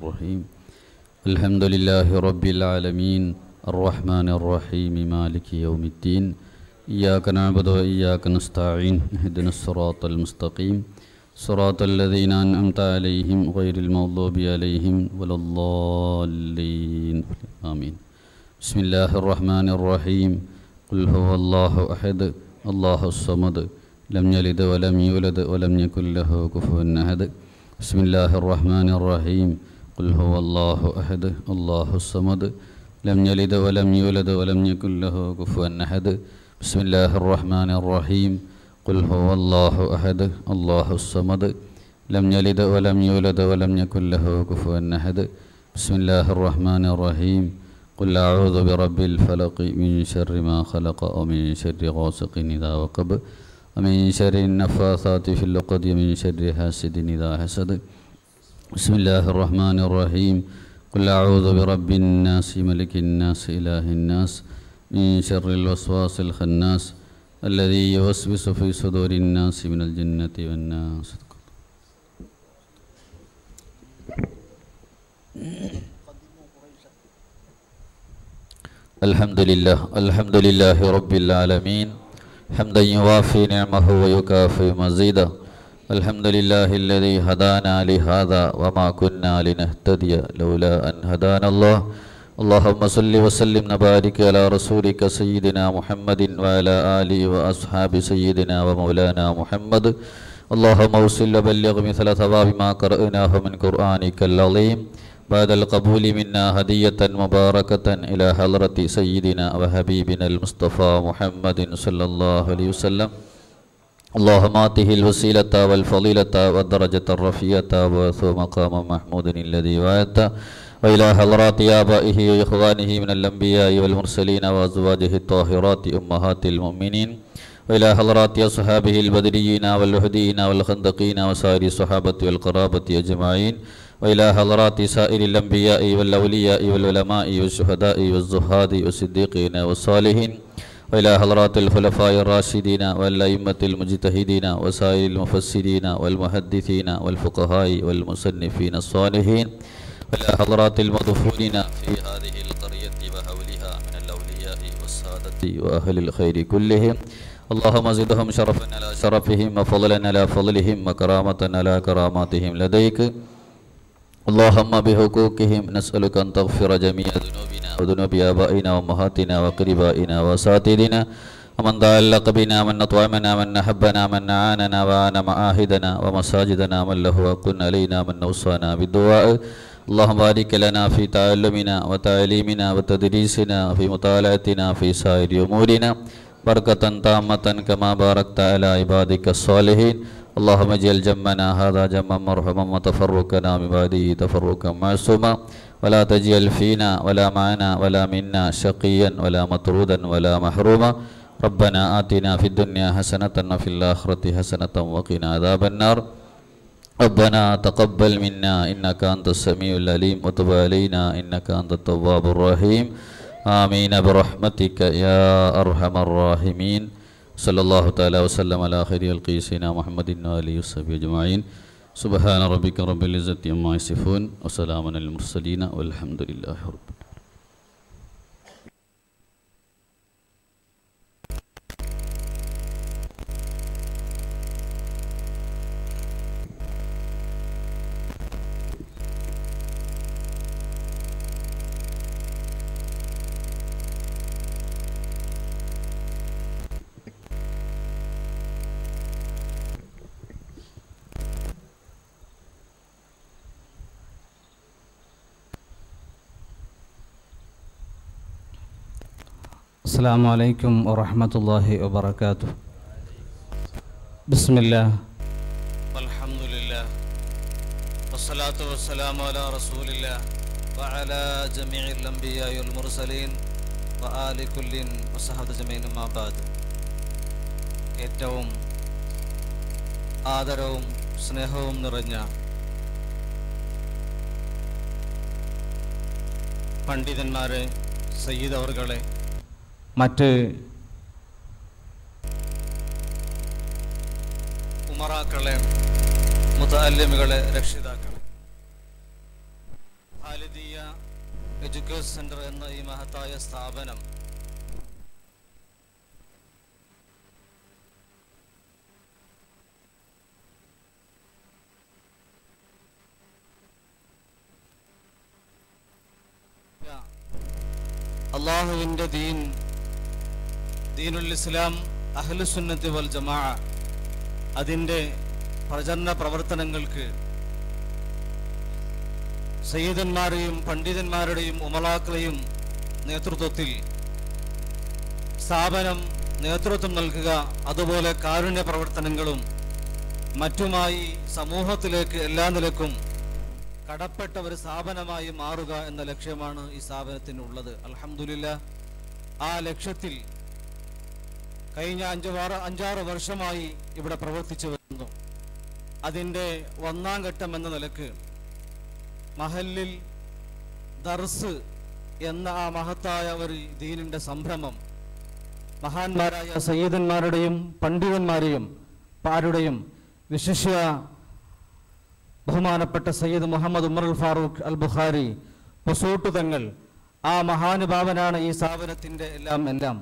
الرحيم الحمد لله رب العالمين الرحمن الرحيم مالك يوم الدين إياك نعبد وإياك نستعين اهدنا الصراط المستقيم صراط الذين أنعمت عليهم غير المغضوب عليهم ولا الضالين آمين بسم الله الرحمن الرحيم قل هو الله أحد الله الصمد لم يلد ولم يولد ولم يكن له كفوا أحد بسم الله الرحمن الرحيم قل هو الله أحد الله الصمد لم يلد ولم يولد ولم يكن له كفوا أحد بسم الله الرحمن الرحيم قل هو الله أحد الله الصمد لم يلد ولم يولد ولم يكن له كفوا أحد بسم الله الرحمن الرحيم قل أعوذ برب الفلق من شر ما خلق ومن شر غاسق إذا وقب ومن شر النفاثات في العقد ومن شر حاسد إذا حسد بسم الله الرحمن الرحيم قل أعوذ برب الناس ملك الناس إله الناس من شر الوسواس الخناس الذي يوسوس في صدور الناس من الجنة والناس الحمد لله الحمد لله رب العالمين حمدا يوافي نعمه ويكافئ مزيدا الحمد لله الذي هدانا لهذا وما كنا لنهتدي لولا أن هدانا الله اللهم صل وسلم وبارك على رسولك سيدنا محمد وعلى آله وأصحاب سيدنا ومولانا محمد اللهم وصل وبلغ مثل ثواب ما قرأناه من قرآنك العظيم بعد القبول منا هدية مباركة إلى حضرة سيدنا وحبيبنا المصطفى محمد صلى الله عليه وسلم اللهم آته الوسيلة والفضيلة والدرجة الرفيعة وثو مقام محمود الذي وعدته وإلى حضرات آبائه وإخوانه من الأنبياء والمرسلين وأزواجه الطاهرات أمهات المؤمنين وإلى حضرات أصحابه البدريين والوهديين والخندقين وسائر الصحابة والقرابة أجمعين وإلى حضرات سائر الأنبياء والأولياء والعلماء والشهداء والزهاد والصديقين والصالحين وإلى حضرات الخلفاء الراشدين والأئمة المجتهدين وسائر المفسرين والمحدثين والفقهاء والمصنفين الصالحين وإلى حضرات المدفونين في هذه القرية وحولها من الأولياء والسادة وأهل الخير كلهم اللهم زدهم شرفا على شرفهم وفضلا على فضلهم وكرامة على كراماتهم لديك اللهم بحقوقهم نسألك أن تغفر جميع ذنوبنا وذنوب آبائنا وأمهاتنا وقربائنا وأساتذتنا ومن تعلق بنا من أطعمنا من أحبنا من أعاننا وأعان معاهدنا ومساجدنا من له حق علينا من أوصانا بالدعاء اللهم بارك لنا في تعلمنا وتعليمنا وتدريسنا وفي مطالعتنا في سائر أمورنا بركة تامة كما باركت على عبادك الصالحين اللهم اجعل جمعنا هذا جمعا مرحما وتفرقنا من بعده تفرقا معصوما ولا تجعل فينا ولا معنا ولا منا شقيا ولا مطرودا ولا محروما ربنا آتنا في الدنيا حسنة وفي الآخرة حسنة وقنا عذاب النار ربنا تقبل منا إنك أنت السميع العليم وتب علينا إنك أنت التواب الرحيم آمين برحمتك يا أرحم الراحمين صلى الله تعالى وسلم على خير خلق سيدنا محمد وآله وصحبه أجمعين سبحان ربك رب العزة عما يصفون وسلام على المرسلين والحمد لله رب السلام عليكم ورحمة الله وبركاته بسم الله والحمد لله والصلاة والسلام على رسول الله وعلى جميع الأنبياء والمرسلين وآل كل وصحبه جميعا ما بعد ഏറ്റവും ആദരവും സ്നേഹവും നിറഞ്ഞ പണ്ഡിതന്മാരെ സയ്യിദ് അവർകളെ മറ്റ് ഉമറാക്കളെ മുതല്യമുകളെ രക്ഷിതാക്കളെ വാലിദിയ എഡ്യൂക്കേഷൻ സെന്റർ എന്ന ഈ മഹത്തായ സ്ഥാപനം അള്ളാഹുവിൻ്റെ ദീൻ ദീനുൽ ഇസ്ലാം അഹ്ലുസുന്നത്തി വൽ ജമാ അതിൻ്റെ പ്രചരണ പ്രവർത്തനങ്ങൾക്ക് സയ്യിദന്മാരെയും പണ്ഡിതന്മാരുടെയും ഉമലാക്കളെയും നേതൃത്വത്തിൽ സ്ഥാപനം നേതൃത്വം നൽകുക അതുപോലെ കാരുണ്യ പ്രവർത്തനങ്ങളും മറ്റുമായി സമൂഹത്തിലേക്ക് എല്ലാ നിലക്കും കടപ്പെട്ട ഒരു സ്ഥാപനമായി മാറുക എന്ന ലക്ഷ്യമാണ് ഈ സ്ഥാപനത്തിനുള്ളത് അൽഹംദുലില്ല ആ ലക്ഷ്യത്തിൽ കഴിഞ്ഞ അഞ്ചു ആറ് അഞ്ചാറ് വർഷമായി ഇവിടെ പ്രവർത്തിച്ചു വരുന്നു അതിൻ്റെ ഒന്നാം ഘട്ടം എന്ന നിലക്ക് മഹല്ലിൽ ദർസ് എന്ന ആ മഹത്തായ ഒരു ദീനിൻ്റെ സംരംഭം മഹാന്മാരായ സയ്യിദന്മാരുടെയും പണ്ഡിതന്മാരെയും പാരുടെയും വിശിഷ്യ ബഹുമാനപ്പെട്ട സയ്യിദ് മുഹമ്മദ് ഉമർ അൽ ഫാറൂഖ് അൽ ബുഖാരി പൊസൂട്ട് തങ്ങൾ ആ മഹാനുഭാവനാണ് ഈ സ്ഥാപനത്തിൻ്റെ എല്ലാം എല്ലാം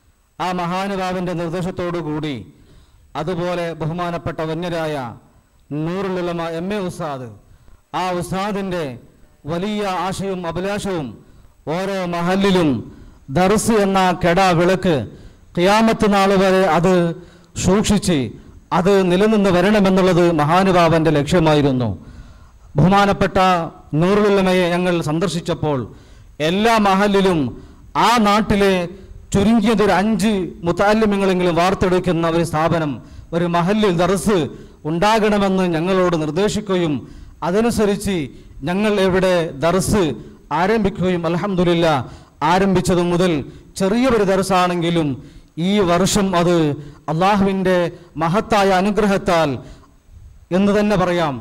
ആ മഹാനുഭാവന്റെ നിർദ്ദേശത്തോടു കൂടി അതുപോലെ ബഹുമാനപ്പെട്ട വന്യരായ നൂറുലുലമ എം എ ഉസ്താദ് ആ ഉസ്താദിൻ്റെ വലിയ ആശയവും അഭിലാഷവും ഓരോ മഹലിലും ദർസ് എന്ന കെടാ വിളക്ക് ഖിയാമത്ത് നാൾ വരെ അത് സൂക്ഷിച്ച് അത് നിലനിന്ന് വരണമെന്നുള്ളത് മഹാനുഭാവന്റെ ലക്ഷ്യമായിരുന്നു ബഹുമാനപ്പെട്ട നൂറുലുലമയെ ഞങ്ങൾ സന്ദർശിച്ചപ്പോൾ എല്ലാ മഹലിലും ആ നാട്ടിലെ ചുരുങ്ങിയത് ഒരു അഞ്ച് മുത്താലിമ്യങ്ങളെങ്കിലും വാർത്തെടുക്കുന്ന ഒരു സ്ഥാപനം ഒരു മഹല്ലിൽ ദർസ് ഉണ്ടാകണമെന്ന് ഞങ്ങളോട് നിർദ്ദേശിക്കുകയും അതനുസരിച്ച് ഞങ്ങൾ ഇവിടെ ദർസ് ആരംഭിക്കുകയും അലഹമുല്ല ആരംഭിച്ചതു മുതൽ ചെറിയ ഒരു ദർസാണെങ്കിലും ഈ വർഷം അത് അള്ളാഹുവിൻ്റെ മഹത്തായ അനുഗ്രഹത്താൽ എന്ന് തന്നെ പറയാം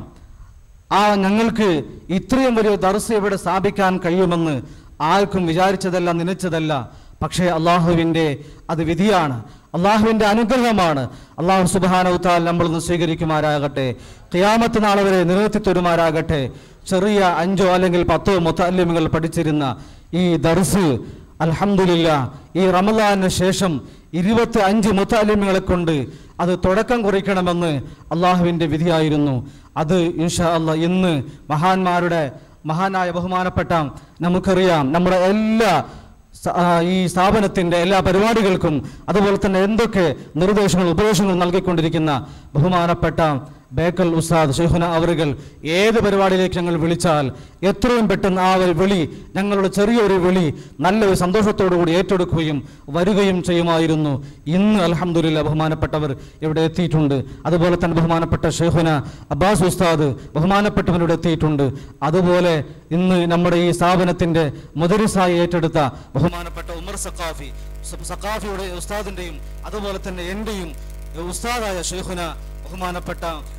ആ ഞങ്ങൾക്ക് ഇത്രയും ഒരു ദർസ് ഇവിടെ സ്ഥാപിക്കാൻ കഴിയുമെന്ന് ആർക്കും വിചാരിച്ചതല്ല നനച്ചതല്ല പക്ഷേ അള്ളാഹുവിൻ്റെ അത് വിധിയാണ് അള്ളാഹുവിൻ്റെ അനുഗ്രഹമാണ് അള്ളാഹു സുബാനവുത്താൽ നമ്മളൊന്ന് സ്വീകരിക്കുമാരാകട്ടെ ഖിയാമത്ത് നാളെ വരെ നിലനിർത്തി തരുമാരാകട്ടെ ചെറിയ അഞ്ചോ അല്ലെങ്കിൽ പത്തോ മുത്തല്യമുകൾ പഠിച്ചിരുന്ന ഈ ദർസ് അൽഹംദുലില്ല ഈ റമദാനിന് ശേഷം ഇരുപത്തി അഞ്ച് മുത്തല്യമുകളെ കൊണ്ട് അത് തുടക്കം കുറിക്കണമെന്ന് അള്ളാഹുവിൻ്റെ വിധിയായിരുന്നു അത് ഇൻഷാ അല്ല ഇന്ന് മഹാന്മാരുടെ മഹാനായ ബഹുമാനപ്പെട്ട നമുക്കറിയാം നമ്മുടെ എല്ലാ സ- ആ, ഈ സ്ഥാപനത്തിൻ്റെ എല്ലാ പരിപാടികൾക്കും അതുപോലെ തന്നെ എന്തൊക്കെ നിർദ്ദേശങ്ങൾ ഉപദേശങ്ങൾ നൽകിക്കൊണ്ടിരിക്കുന്ന ബഹുമാനപ്പെട്ട ബേക്കൽ ഉസ്താദ് ഷെയ്ഖുന അവറുകൾ ഏത് പരിപാടിയിലേക്ക് ഞങ്ങൾ വിളിച്ചാൽ എത്രയും പെട്ടെന്ന് ആ ഒരു വിളി ഞങ്ങളുടെ ചെറിയൊരു വിളി നല്ലൊരു സന്തോഷത്തോടു കൂടി ഏറ്റെടുക്കുകയും വരികയും ചെയ്യുമായിരുന്നു ഇന്ന് അലഹമുല്ല ബഹുമാനപ്പെട്ടവർ ഇവിടെ എത്തിയിട്ടുണ്ട് അതുപോലെ തന്നെ ബഹുമാനപ്പെട്ട ഷെയ്ഖുന അബ്ബാസ് ഉസ്താദ് ബഹുമാനപ്പെട്ടവരിവിടെ എത്തിയിട്ടുണ്ട് അതുപോലെ ഇന്ന് നമ്മുടെ ഈ സ്ഥാപനത്തിൻ്റെ മുദരിസായി ഏറ്റെടുത്ത ബഹുമാനപ്പെട്ട ഉമർ സഖാഫി സ- സഖാഫിയുടെ ഉസ്താദിൻ്റെയും അതുപോലെ തന്നെ എൻ്റെയും ഉസ്താദായ ഷെയ്ഖുന ബഹുമാനപ്പെട്ട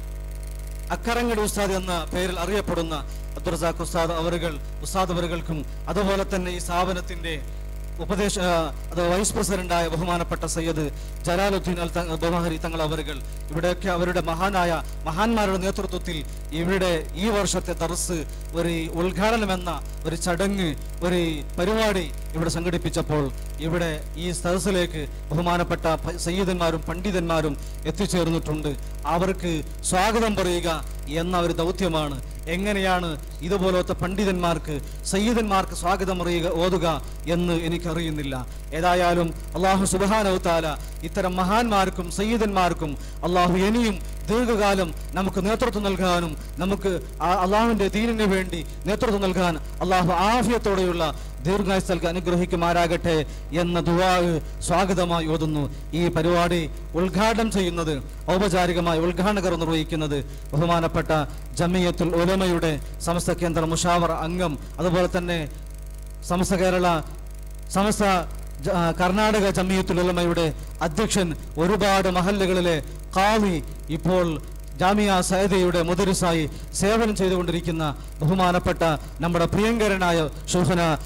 അക്കരങ്ങടി ഉസ്താദ് എന്ന പേരിൽ അറിയപ്പെടുന്ന അബ്ദുറസാഖ് ഉസ്താദ് അവറുകൾ ഉസ്താദ് അവറുകൾക്കും അതുപോലെ തന്നെ ഈ സ്ഥാപനത്തിന്റെ ഉപദേശ ആ, അത് വൈസ് പ്രസിഡന്റായ ബഹുമാനപ്പെട്ട സയ്യദ് ജലാലുദ്ദീൻ അൽ ത- ബഹരി തങ്ങൾ അവറുകൾ ഇവിടെയൊക്കെ അവരുടെ മഹാനായ മഹാന്മാരുടെ നേതൃത്വത്തിൽ ഇവിടെ ഈ വർഷത്തെ ദർസ് ഒരു ഉദ്ഘാടനം എന്ന ഒരു ചടങ്ങ് ഒരു പരിപാടി ഇവിടെ സംഘടിപ്പിച്ചപ്പോൾ ഇവിടെ ഈ സദസ്സിലേക്ക് ബഹുമാനപ്പെട്ട പ- സയ്യിദന്മാരും പണ്ഡിതന്മാരും എത്തിച്ചേർന്നിട്ടുണ്ട് അവർക്ക് സ്വാഗതം പറയുക എന്ന ഒരു ദൗത്യമാണ് എങ്ങനെയാണ് ഇതുപോലത്തെ പണ്ഡിതന്മാർക്ക് സയ്യിദന്മാർക്ക് സ്വാഗതം അറിയുക ഓതുക എന്ന് എനിക്കറിയുന്നില്ല ഏതായാലും അള്ളാഹു സുബാനവത്താല ഇത്തരം മഹാന്മാർക്കും സയ്യിദന്മാർക്കും അള്ളാഹു ഇനിയും ദീർഘകാലം നമുക്ക് നേതൃത്വം നൽകാനും നമുക്ക് ആ അള്ളാഹുവിൻ്റെ ദീനിന് വേണ്ടി നേതൃത്വം നൽകാൻ അള്ളാഹു ആഫിയത്തോടെയുള്ള ദീർഘായുസ് നൽകി അനുഗ്രഹിക്കുമാരാകട്ടെ എന്ന ദുവാ സ്വാഗതമായി ഓതുന്നു ഈ പരിപാടി ഉദ്ഘാടനം ചെയ്യുന്നത് ഔപചാരികമായി ഉദ്ഘാടകർ നിർവഹിക്കുന്നത് ബഹുമാനപ്പെട്ട ജമിയത്തുൽ ഉലമയുടെ സമസ്ത കേന്ദ്ര മുഷാവർ അംഗം അതുപോലെ തന്നെ സമസ്ത കേരള സമസ്ത ജ- ആ, കർണാടക ജമിയത്തുൽ ഉലമയുടെ അധ്യക്ഷൻ ഒരുപാട് മഹല്ലുകളിലെ കാളി ഇപ്പോൾ ജാമിയ സൈദയുടെ മുദരിസായി സേവനം ചെയ്തുകൊണ്ടിരിക്കുന്ന ബഹുമാനപ്പെട്ട നമ്മുടെ പ്രിയങ്കരനായ ഷുഹന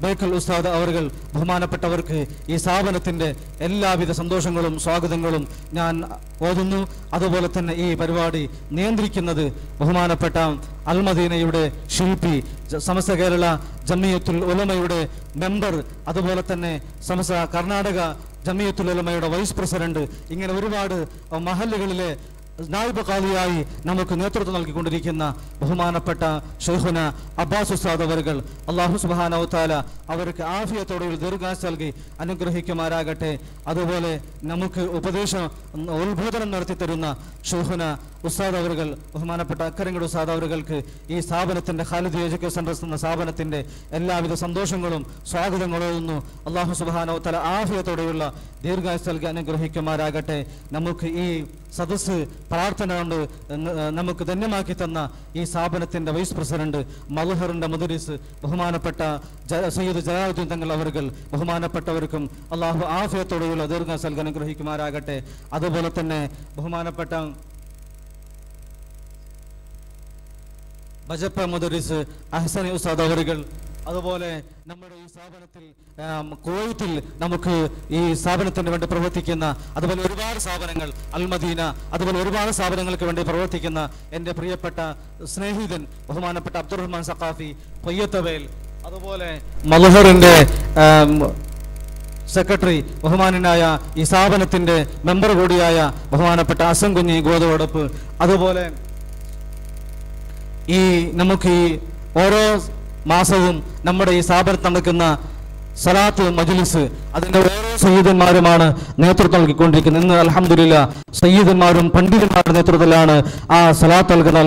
ബേക്കൽ ഉസ്താദ് അവർകൾ ബഹുമാനപ്പെട്ടവർക്ക് ഈ സ്ഥാപനത്തിൻ്റെ എല്ലാവിധ സന്തോഷങ്ങളും സ്വാഗതങ്ങളും ഞാൻ ഓതുന്നു അതുപോലെ തന്നെ ഈ പരിപാടി നിയന്ത്രിക്കുന്നത് ബഹുമാനപ്പെട്ട അൽമദീനയുടെ ശില്പി ജ- സമസ്ത കേരള ജമിയത്തുൽ ഉലമയുടെ മെമ്പർ അതുപോലെ തന്നെ സമസ്ത കർണാടക ജമിയത്തുൽ ഉലമയുടെ വൈസ് പ്രസിഡന്റ് ഇങ്ങനെ ഒരുപാട് അഹ്, മഹല്ലുകളിലെ നായിബ് കാലിയായി നമുക്ക് നേതൃത്വം നൽകിക്കൊണ്ടിരിക്കുന്ന ബഹുമാനപ്പെട്ട ഷെയ്ഖുന അബ്ബാസ് ഉസ്താദ് അവர்கள் അള്ളാഹു സുബാനവ താല അവർക്ക് ആഫിയത്തോടെ ദീർഘാശ നൽകി അനുഗ്രഹിക്കുമാരാകട്ടെ അതുപോലെ നമുക്ക് ഉപദേശം ഉം, ഉത്ബോധനം നടത്തി തരുന്ന ഷെയ്ഖുന ഉസ്താദ് അവர்கள் ബഹുമാനപ്പെട്ട അക്കരങ്ങട് ഉസ്താദ് അവർക്ക് ഈ സ്ഥാപനത്തിന്റെ ഖാലിദ് എഡ്യൂക്കേഷൻ സെന്റേഴ്സ് എന്ന സ്ഥാപനത്തിന്റെ എല്ലാവിധ സന്തോഷങ്ങളും സ്വാഗതങ്ങളും അള്ളാഹു സുബാനോ തല ആഫിയത്തോടെയുള്ള ദീർഘായുസ് നൽകി അനുഗ്രഹിക്കുമാരാകട്ടെ നമുക്ക് ഈ സദസ്സ് പ്രാർത്ഥന കൊണ്ട് ന- നമുക്ക് ധന്യമാക്കി തന്ന ഈ സ്ഥാപനത്തിന്റെ വൈസ് പ്രസിഡന്റ് മൽഹറിന്റെ മുദരിസ് ബഹുമാനപ്പെട്ട ജ- സയ്യിദ് ജലാലുദ്ദീൻ തങ്ങൾ അവർകൾ ബഹുമാനപ്പെട്ടവർക്കും അള്ളാഹു ആഫിയത്തോടെയുള്ള ദീർഘായുസ് നൽകി അനുഗ്രഹിക്കുമാരാകട്ടെ അതുപോലെ തന്നെ ബഹുമാനപ്പെട്ട ബജപ്പ മുദരിസ് അഹ്സനി ഉസ്താദ് അവറുകൾ അതുപോലെ നമ്മുടെ ഈ സ്ഥാപനത്തിൽ ആം, കുവൈത്തിൽ നമുക്ക് ഈ സ്ഥാപനത്തിന് വേണ്ടി പ്രവർത്തിക്കുന്ന അതുപോലെ ഒരുപാട് സ്ഥാപനങ്ങൾ അൽമദീന അതുപോലെ ഒരുപാട് സ്ഥാപനങ്ങൾക്ക് വേണ്ടി പ്രവർത്തിക്കുന്ന എൻ്റെ പ്രിയപ്പെട്ട സ്നേഹിതൻ ബഹുമാനപ്പെട്ട അബ്ദുറഹ്മാൻ സഖാഫി പൊയ്യത്തവേൽ അതുപോലെ മലഹറിൻ്റെ സെക്രട്ടറി ബഹുമാനനായ ഈ സ്ഥാപനത്തിൻ്റെ മെമ്പർ കൂടിയായ ബഹുമാനപ്പെട്ട അസം കുഞ്ഞി ഗോതവടപ്പ് അതുപോലെ ഈ നമുക്ക് ഈ ഓരോ മാസവും നമ്മുടെ ഈ സ്ഥാപനത്തിൽ നടക്കുന്ന സലാത്ത് മജ്ലിസ് അതിന്റെ ഓരോ സയ്യിദന്മാരുമാണ് നേതൃത്വം നൽകിക്കൊണ്ടിരിക്കുന്നത് ഇന്ന് അലഹമില്ല സയ്യിദന്മാരും പണ്ഡിതന്മാരുടെ നേതൃത്വത്തിലാണ് ആ സലാത്ത് നൽകുന്ന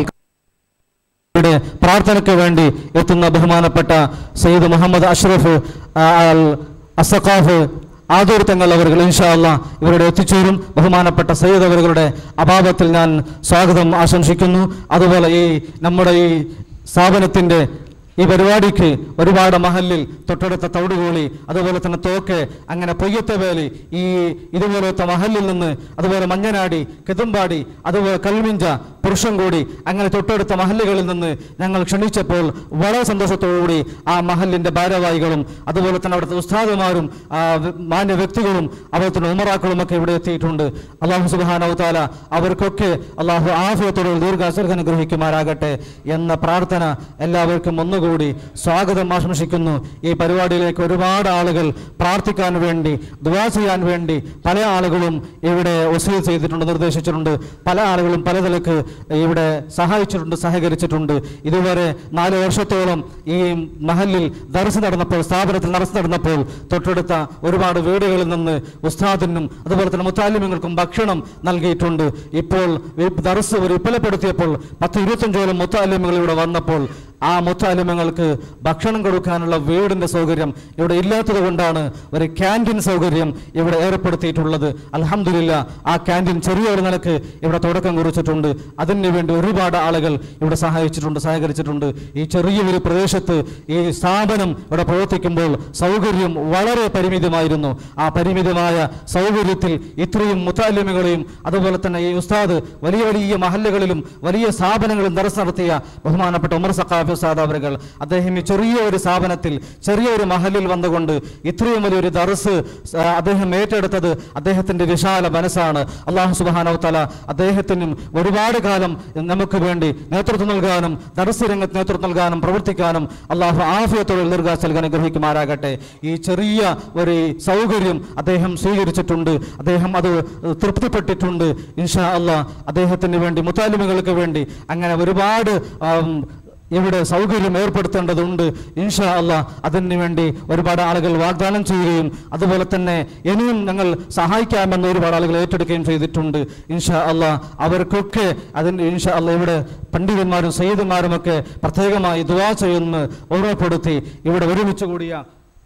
ഇവിടെ പ്രാർത്ഥനയ്ക്ക് വേണ്ടി എത്തുന്ന ബഹുമാനപ്പെട്ട സയ്യിദ് മുഹമ്മദ് അഷ്റഫ് ആ, അൽ അസഖാഫ് ആദൂർ തങ്ങൾ അവർ ഇൻഷാ അല്ലാ ഇവരുടെ എത്തിച്ചേരും ബഹുമാനപ്പെട്ട സയ്യിദ് അവരുടെ അഭാവത്തിൽ ഞാൻ സ്വാഗതം ആശംസിക്കുന്നു അതുപോലെ ഈ നമ്മുടെ ഈ സ്ഥാപനത്തിൻ്റെ ഈ പരിപാടിക്ക് ഒരുപാട് മഹലിൽ തൊട്ടടുത്ത തൗടുകോളി അതുപോലെ തന്നെ തോക്ക് അങ്ങനെ പൊയ്യത്തെ വേലി ഈ ഇതുപോലത്തെ മഹലിൽ നിന്ന് അതുപോലെ മഞ്ഞനാടി കെതുമ്പാടി അതുപോലെ കൽമിഞ്ച പുരുഷൻകൂടി അങ്ങനെ തൊട്ടടുത്ത മഹല്ലുകളിൽ നിന്ന് ഞങ്ങൾ ക്ഷണിച്ചപ്പോൾ വളരെ സന്തോഷത്തോടുകൂടി ആ മഹലിന്റെ ഭാരവാഹികളും അതുപോലെ തന്നെ അവിടുത്തെ ഉസ്താദുമാരും ആ വ്യ- മാന്യ വ്യക്തികളും അതുപോലെ തന്നെ ഉമറാക്കളും ഒക്കെ ഇവിടെ എത്തിയിട്ടുണ്ട് അള്ളാഹു സുബാനവ് താല അവർക്കൊക്കെ അള്ളാഹു ആഫിയത്തോടെ ദീർഘാസർഗ അനുഗ്രഹിക്കുമാരാകട്ടെ എന്ന പ്രാർത്ഥന എല്ലാവർക്കും ഒന്നുകൂടി സ്വാഗതം ആശംസിക്കുന്നു ഈ പരിപാടിയിലേക്ക് ഒരുപാട് ആളുകൾ പ്രാർത്ഥിക്കാൻ വേണ്ടി ദുവാ ചെയ്യാൻ വേണ്ടി പല ആളുകളും ഇവിടെ വസീൽ ചെയ്തിട്ടുണ്ട് നിർദ്ദേശിച്ചിട്ടുണ്ട് പല ആളുകളും പല നിലക്ക് ഇവിടെ സഹായിച്ചിട്ടുണ്ട് സഹകരിച്ചിട്ടുണ്ട് ഇതുവരെ നാല് വർഷത്തോളം ഈ മഹലിൽ ദർസ് നടന്നപ്പോൾ സ്ഥാപനത്തിൽ ദർസ് നടന്നപ്പോൾ തൊട്ടടുത്ത ഒരുപാട് വീടുകളിൽ നിന്ന് ഉസ്താദിനും അതുപോലെ തന്നെ മുത്താലിമ്യങ്ങൾക്കും ഭക്ഷണം നൽകിയിട്ടുണ്ട് ഇപ്പോൾ വി- ദർസ് ഒരു വിപുലപ്പെടുത്തിയപ്പോൾ പത്ത് ഇരുപത്തഞ്ചോളം മുത്താലിമ്യങ്ങൾ ഇവിടെ വന്നപ്പോൾ ആ മുത്താലിമ്യങ്ങൾക്ക് ഭക്ഷണം കൊടുക്കാനുള്ള വീടിന്റെ സൗകര്യം ഇവിടെ ഇല്ലാത്തത് കൊണ്ടാണ് ഒരു ക്യാൻറ്റീൻ സൗകര്യം ഇവിടെ ഏർപ്പെടുത്തിയിട്ടുള്ളത് അലഹമില്ല ആ ക്യാൻറ്റീൻ ചെറിയൊരു നിലക്ക് ഇവിടെ തുടക്കം കുറിച്ചിട്ടുണ്ട് അതിന് വേണ്ടി ഒരുപാട് ആളുകൾ ഇവിടെ സഹായിച്ചിട്ടുണ്ട് സഹകരിച്ചിട്ടുണ്ട് ഈ ചെറിയൊരു പ്രദേശത്ത് ഈ സ്ഥാപനം ഇവിടെ പ്രവർത്തിക്കുമ്പോൾ സൗകര്യം വളരെ പരിമിതമായിരുന്നു ആ പരിമിതമായ സൗകര്യത്തിൽ ഇത്രയും മുത്താലിമുകളെയും അതുപോലെ തന്നെ ഈ ഉസ്താദ് വലിയ വലിയ മഹല്ലുകളിലും വലിയ സ്ഥാപനങ്ങളും ദർസ് നടത്തിയ ബഹുമാനപ്പെട്ട ഉമർ സഖാഫി ഉസ്താദ് അവരുകൾ അദ്ദേഹം ഈ ചെറിയ ഒരു സ്ഥാപനത്തിൽ ചെറിയൊരു മഹലിൽ വന്നുകൊണ്ട് ഇത്രയും വലിയൊരു ദർസ് ആ, അദ്ദേഹം ഏറ്റെടുത്തത് അദ്ദേഹത്തിന്റെ വിശാല മനസ്സാണ് അള്ളാഹു സുബാനോ തല അദ്ദേഹത്തിനും ഒരുപാട് കാലം നമുക്ക് വേണ്ടി നേതൃത്വം നൽകാനും ദർസ് രംഗത്ത് നേതൃത്വം നൽകാനും പ്രവർത്തിക്കാനും അള്ളാഹു ആഫിയത്തോടെ ദീർഘാസ് നൽകാൻ അനുഗ്രഹിക്കുമാരാകട്ടെ ഈ ചെറിയ ഒരു സൗകര്യം അദ്ദേഹം സ്വീകരിച്ചിട്ടുണ്ട് അദ്ദേഹം അത് തൃപ്തിപ്പെട്ടിട്ടുണ്ട് ഇൻഷാ അള്ളാഹ് അദ്ദേഹത്തിന് വേണ്ടി മുത്താലിമുകൾക്ക് വേണ്ടി അങ്ങനെ ഒരുപാട് ആം, ഇവിടെ സൗകര്യം ഏർപ്പെടുത്തേണ്ടതുണ്ട് ഇൻഷാ അള്ളാ അതിന് വേണ്ടി ഒരുപാട് ആളുകൾ വാഗ്ദാനം ചെയ്യുകയും അതുപോലെ തന്നെ ഇനിയും ഞങ്ങൾ സഹായിക്കാമെന്ന് ഒരുപാട് ആളുകൾ ഏറ്റെടുക്കുകയും ചെയ്തിട്ടുണ്ട് ഇൻഷാ അള്ളാ അവർക്കൊക്കെ അതിന് ഇൻഷാ അള്ളാ ഇവിടെ പണ്ഡിതന്മാരും സയ്യിദന്മാരും ഒക്കെ പ്രത്യേകമായി ദുവാ ചെയ്യുമെന്ന് ഓർമ്മപ്പെടുത്തി ഇവിടെ ഒരുമിച്ച് കൂടിയ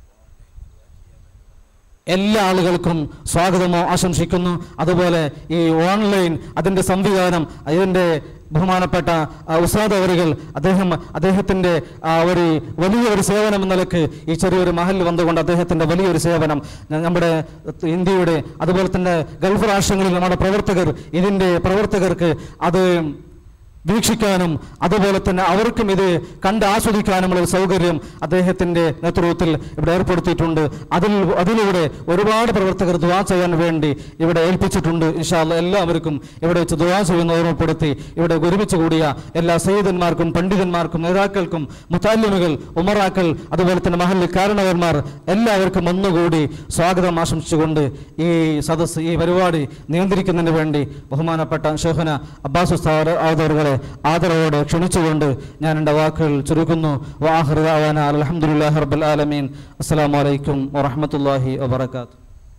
എല്ലാ ആളുകൾക്കും സ്വാഗതമോ ആശംസിക്കുന്നു അതുപോലെ ഈ ഓൺലൈൻ അതിൻ്റെ സംവിധാനം അതിൻ്റെ ബഹുമാനപ്പെട്ട ആ, ഉസ്താദ് അവരുകൾ അദ്ദേഹം അദ്ദേഹത്തിൻ്റെ ആ, ഒരു വലിയൊരു സേവനം എന്ന നിലക്ക് ഈ ചെറിയൊരു മഹലിൽ വന്നുകൊണ്ട് അദ്ദേഹത്തിൻ്റെ വലിയൊരു സേവനം ന- നമ്മുടെ ഇന്ത്യയുടെ അതുപോലെ തന്നെ ഗൾഫ് രാഷ്ട്രങ്ങളിൽ നമ്മുടെ പ്രവർത്തകർ ഇതിൻ്റെ പ്രവർത്തകർക്ക് അത് വീക്ഷിക്കാനും അതുപോലെ തന്നെ അവർക്കും ഇത് കണ്ട് ആസ്വദിക്കാനുമുള്ള ഒരു സൗകര്യം അദ്ദേഹത്തിൻ്റെ നേതൃത്വത്തിൽ ഇവിടെ ഏർപ്പെടുത്തിയിട്ടുണ്ട് അതിൽ അതിലൂടെ ഒരുപാട് പ്രവർത്തകർ ദുവാ ചെയ്യാൻ വേണ്ടി ഇവിടെ ഏൽപ്പിച്ചിട്ടുണ്ട് ഇൻഷാല്ല എല്ലാവർക്കും ഇവിടെ വെച്ച് ദുവാ ചെയ്യുന്ന ഓർമ്മപ്പെടുത്തി ഇവിടെ ഒരുമിച്ച് കൂടിയ എല്ലാ സയ്യിദന്മാർക്കും പണ്ഡിതന്മാർക്കും നേതാക്കൾക്കും മുത്താലിമുകൾ ഉമറാക്കൾ അതുപോലെ തന്നെ മഹല്ലി കാരണവന്മാർ എല്ലാവർക്കും ഒന്നുകൂടി സ്വാഗതം ആശംസിച്ചുകൊണ്ട് ഈ സദസ്സ് ഈ പരിപാടി നിയന്ത്രിക്കുന്നതിന് വേണ്ടി ബഹുമാനപ്പെട്ട ഷെഹന അബ്ബാസ് ഉസ്താദ് അവതറുകളെ ആദരവോടെ ക്ഷണിച്ചുകൊണ്ട് ഞാൻ എൻ്റെ വാക്കുകൾ ചുരുക്കുന്നു വാഹൃദാവാന അലഹമുല്ലാഹി റബ്ബൽ ആലമീൻ അസ്സലാമു അലൈക്കും വറഹ്മത്തുള്ളാഹി വബറകാതുഹു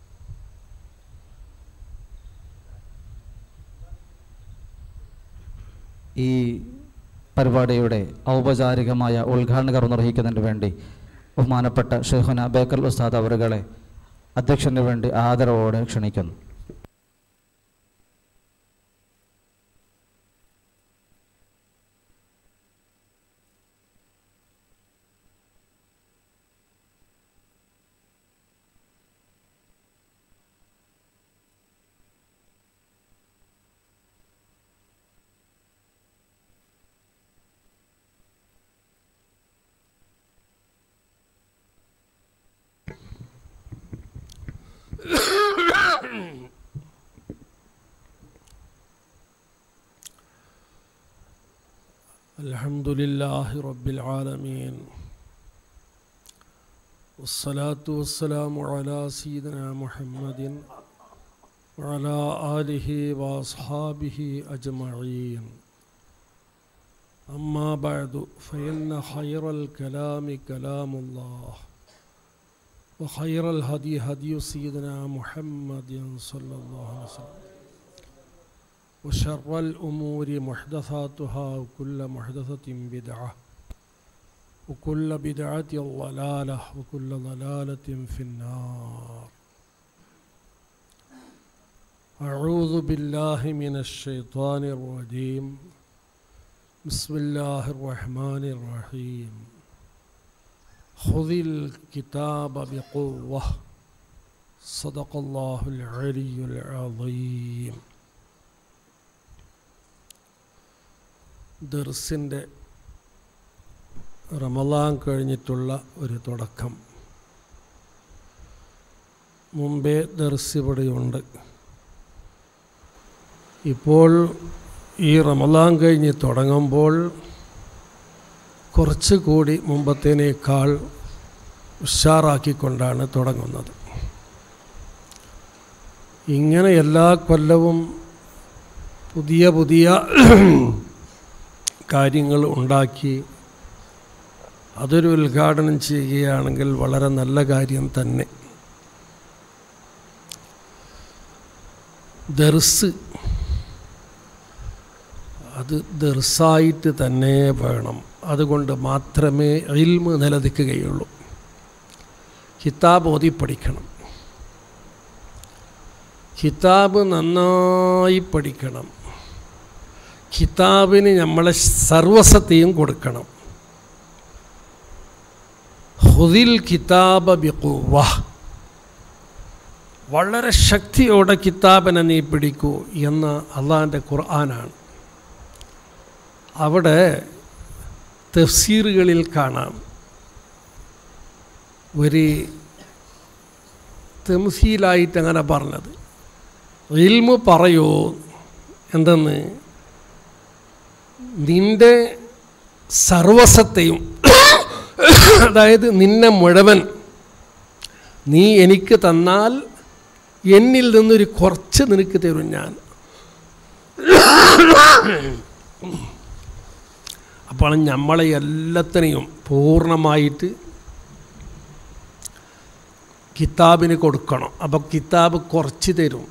ഈ പരിപാടിയുടെ ഔപചാരികമായ ഉദ്ഘാടനം നിർവഹിക്കുന്നതിന് വേണ്ടി ബഹുമാനപ്പെട്ട ഷെയ്ഖുന ബേക്കൽ ഉസ്താദ് അവറുകളെ അധ്യക്ഷന് വേണ്ടി ആദരവോടെ ക്ഷണിക്കുന്നു الحمد لله رب العالمين والصلاة والسلام على سيدنا محمد وعلى آله وأصحابه أجمعين أما بعد فإن خير الكلام كلام الله وخير الهدي هدي سيدنا محمد صلى الله عليه وسلم وشر الأمور محدثاتها وكل محدثة بدعة وكل بدعة ضلالة وكل ضلالة في النار أعوذ بالله من الشيطان الرجيم بسم الله الرحمن الرحيم خذ الكتاب بقوة صدق الله العلي العظيم ദർസിൻ്റെ റമലാൻ കഴിഞ്ഞിട്ടുള്ള ഒരു തുടക്കം മുമ്പേ ദർസ് ഇവിടെയുണ്ട് ഇപ്പോൾ ഈ റമലാൻ കഴിഞ്ഞ് തുടങ്ങുമ്പോൾ കുറച്ചുകൂടി മുമ്പത്തേനേക്കാൾ ഉഷാറാക്കിക്കൊണ്ടാണ് തുടങ്ങുന്നത് ഇങ്ങനെ എല്ലാ കൊല്ലവും പുതിയ പുതിയ കാര്യങ്ങൾ ഉണ്ടാക്കി അതൊരു ഉദ്ഘാടനം ചെയ്യുകയാണെങ്കിൽ വളരെ നല്ല കാര്യം തന്നെ ദർസ് അത് ദർസായിട്ട് തന്നെ വേണം അതുകൊണ്ട് മാത്രമേ ഇൽമ് നിലനിൽക്കുകയുള്ളൂ കിതാബ് ഓതി പഠിക്കണം കിതാബ് നന്നായി പഠിക്കണം കിതാബിന് നമ്മളെ സർവസത്തെയും കൊടുക്കണം ഹുദിൽ കിതാബ ബിഖുവ വളരെ ശക്തിയോടെ കിതാബിനെ നീ പിടിക്കൂ എന്ന് അള്ളാഹിൻ്റെ ഖുർആനാണ് അവിടെ തഫ്സീറുകളിൽ കാണാം ഒരു തെംസീലായിട്ട് അങ്ങനെ പറഞ്ഞത് ഇൽമു പറയൂ എന്തെന്ന് നിൻ്റെ സർവസത്തെയും അതായത് നിന്നെ മുഴുവൻ നീ എനിക്ക് തന്നാൽ എന്നിൽ നിന്നൊരു കുറച്ച് നിനക്ക് തരും ഞാൻ അപ്പോൾ നമ്മളെ എല്ലാത്തിനെയും പൂർണ്ണമായിട്ട് കിതാബിന് കൊടുക്കണം അപ്പോൾ കിതാബ് കുറച്ച് തരും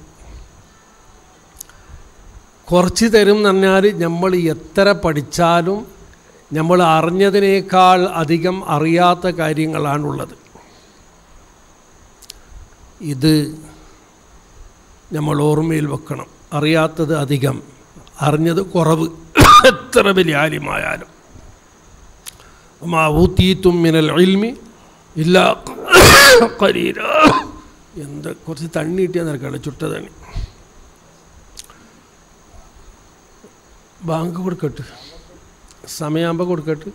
കുറച്ച് തരും എന്ന് പറഞ്ഞാൽ നമ്മൾ എത്ര പഠിച്ചാലും നമ്മൾ അറിഞ്ഞതിനേക്കാൾ അധികം അറിയാത്ത കാര്യങ്ങളാണുള്ളത് ഇത് നമ്മൾ ഓർമ്മയിൽ വെക്കണം അറിയാത്തത് അധികം അറിഞ്ഞത് കുറവ് എത്ര വലിയ ആലിമായാലും ഊത്തീത്തും മിനൽ ഇൽമി ഇല്ല കരീര എന്ത് കുറച്ച് തണ്ണി കിട്ടിയാൽ നിനക്കാണ് ചുട്ട തണ്ണി ബാങ്ക് കൊടുക്കട്ടെ സമയമാകുമ്പോൾ കൊടുക്കട്ടെ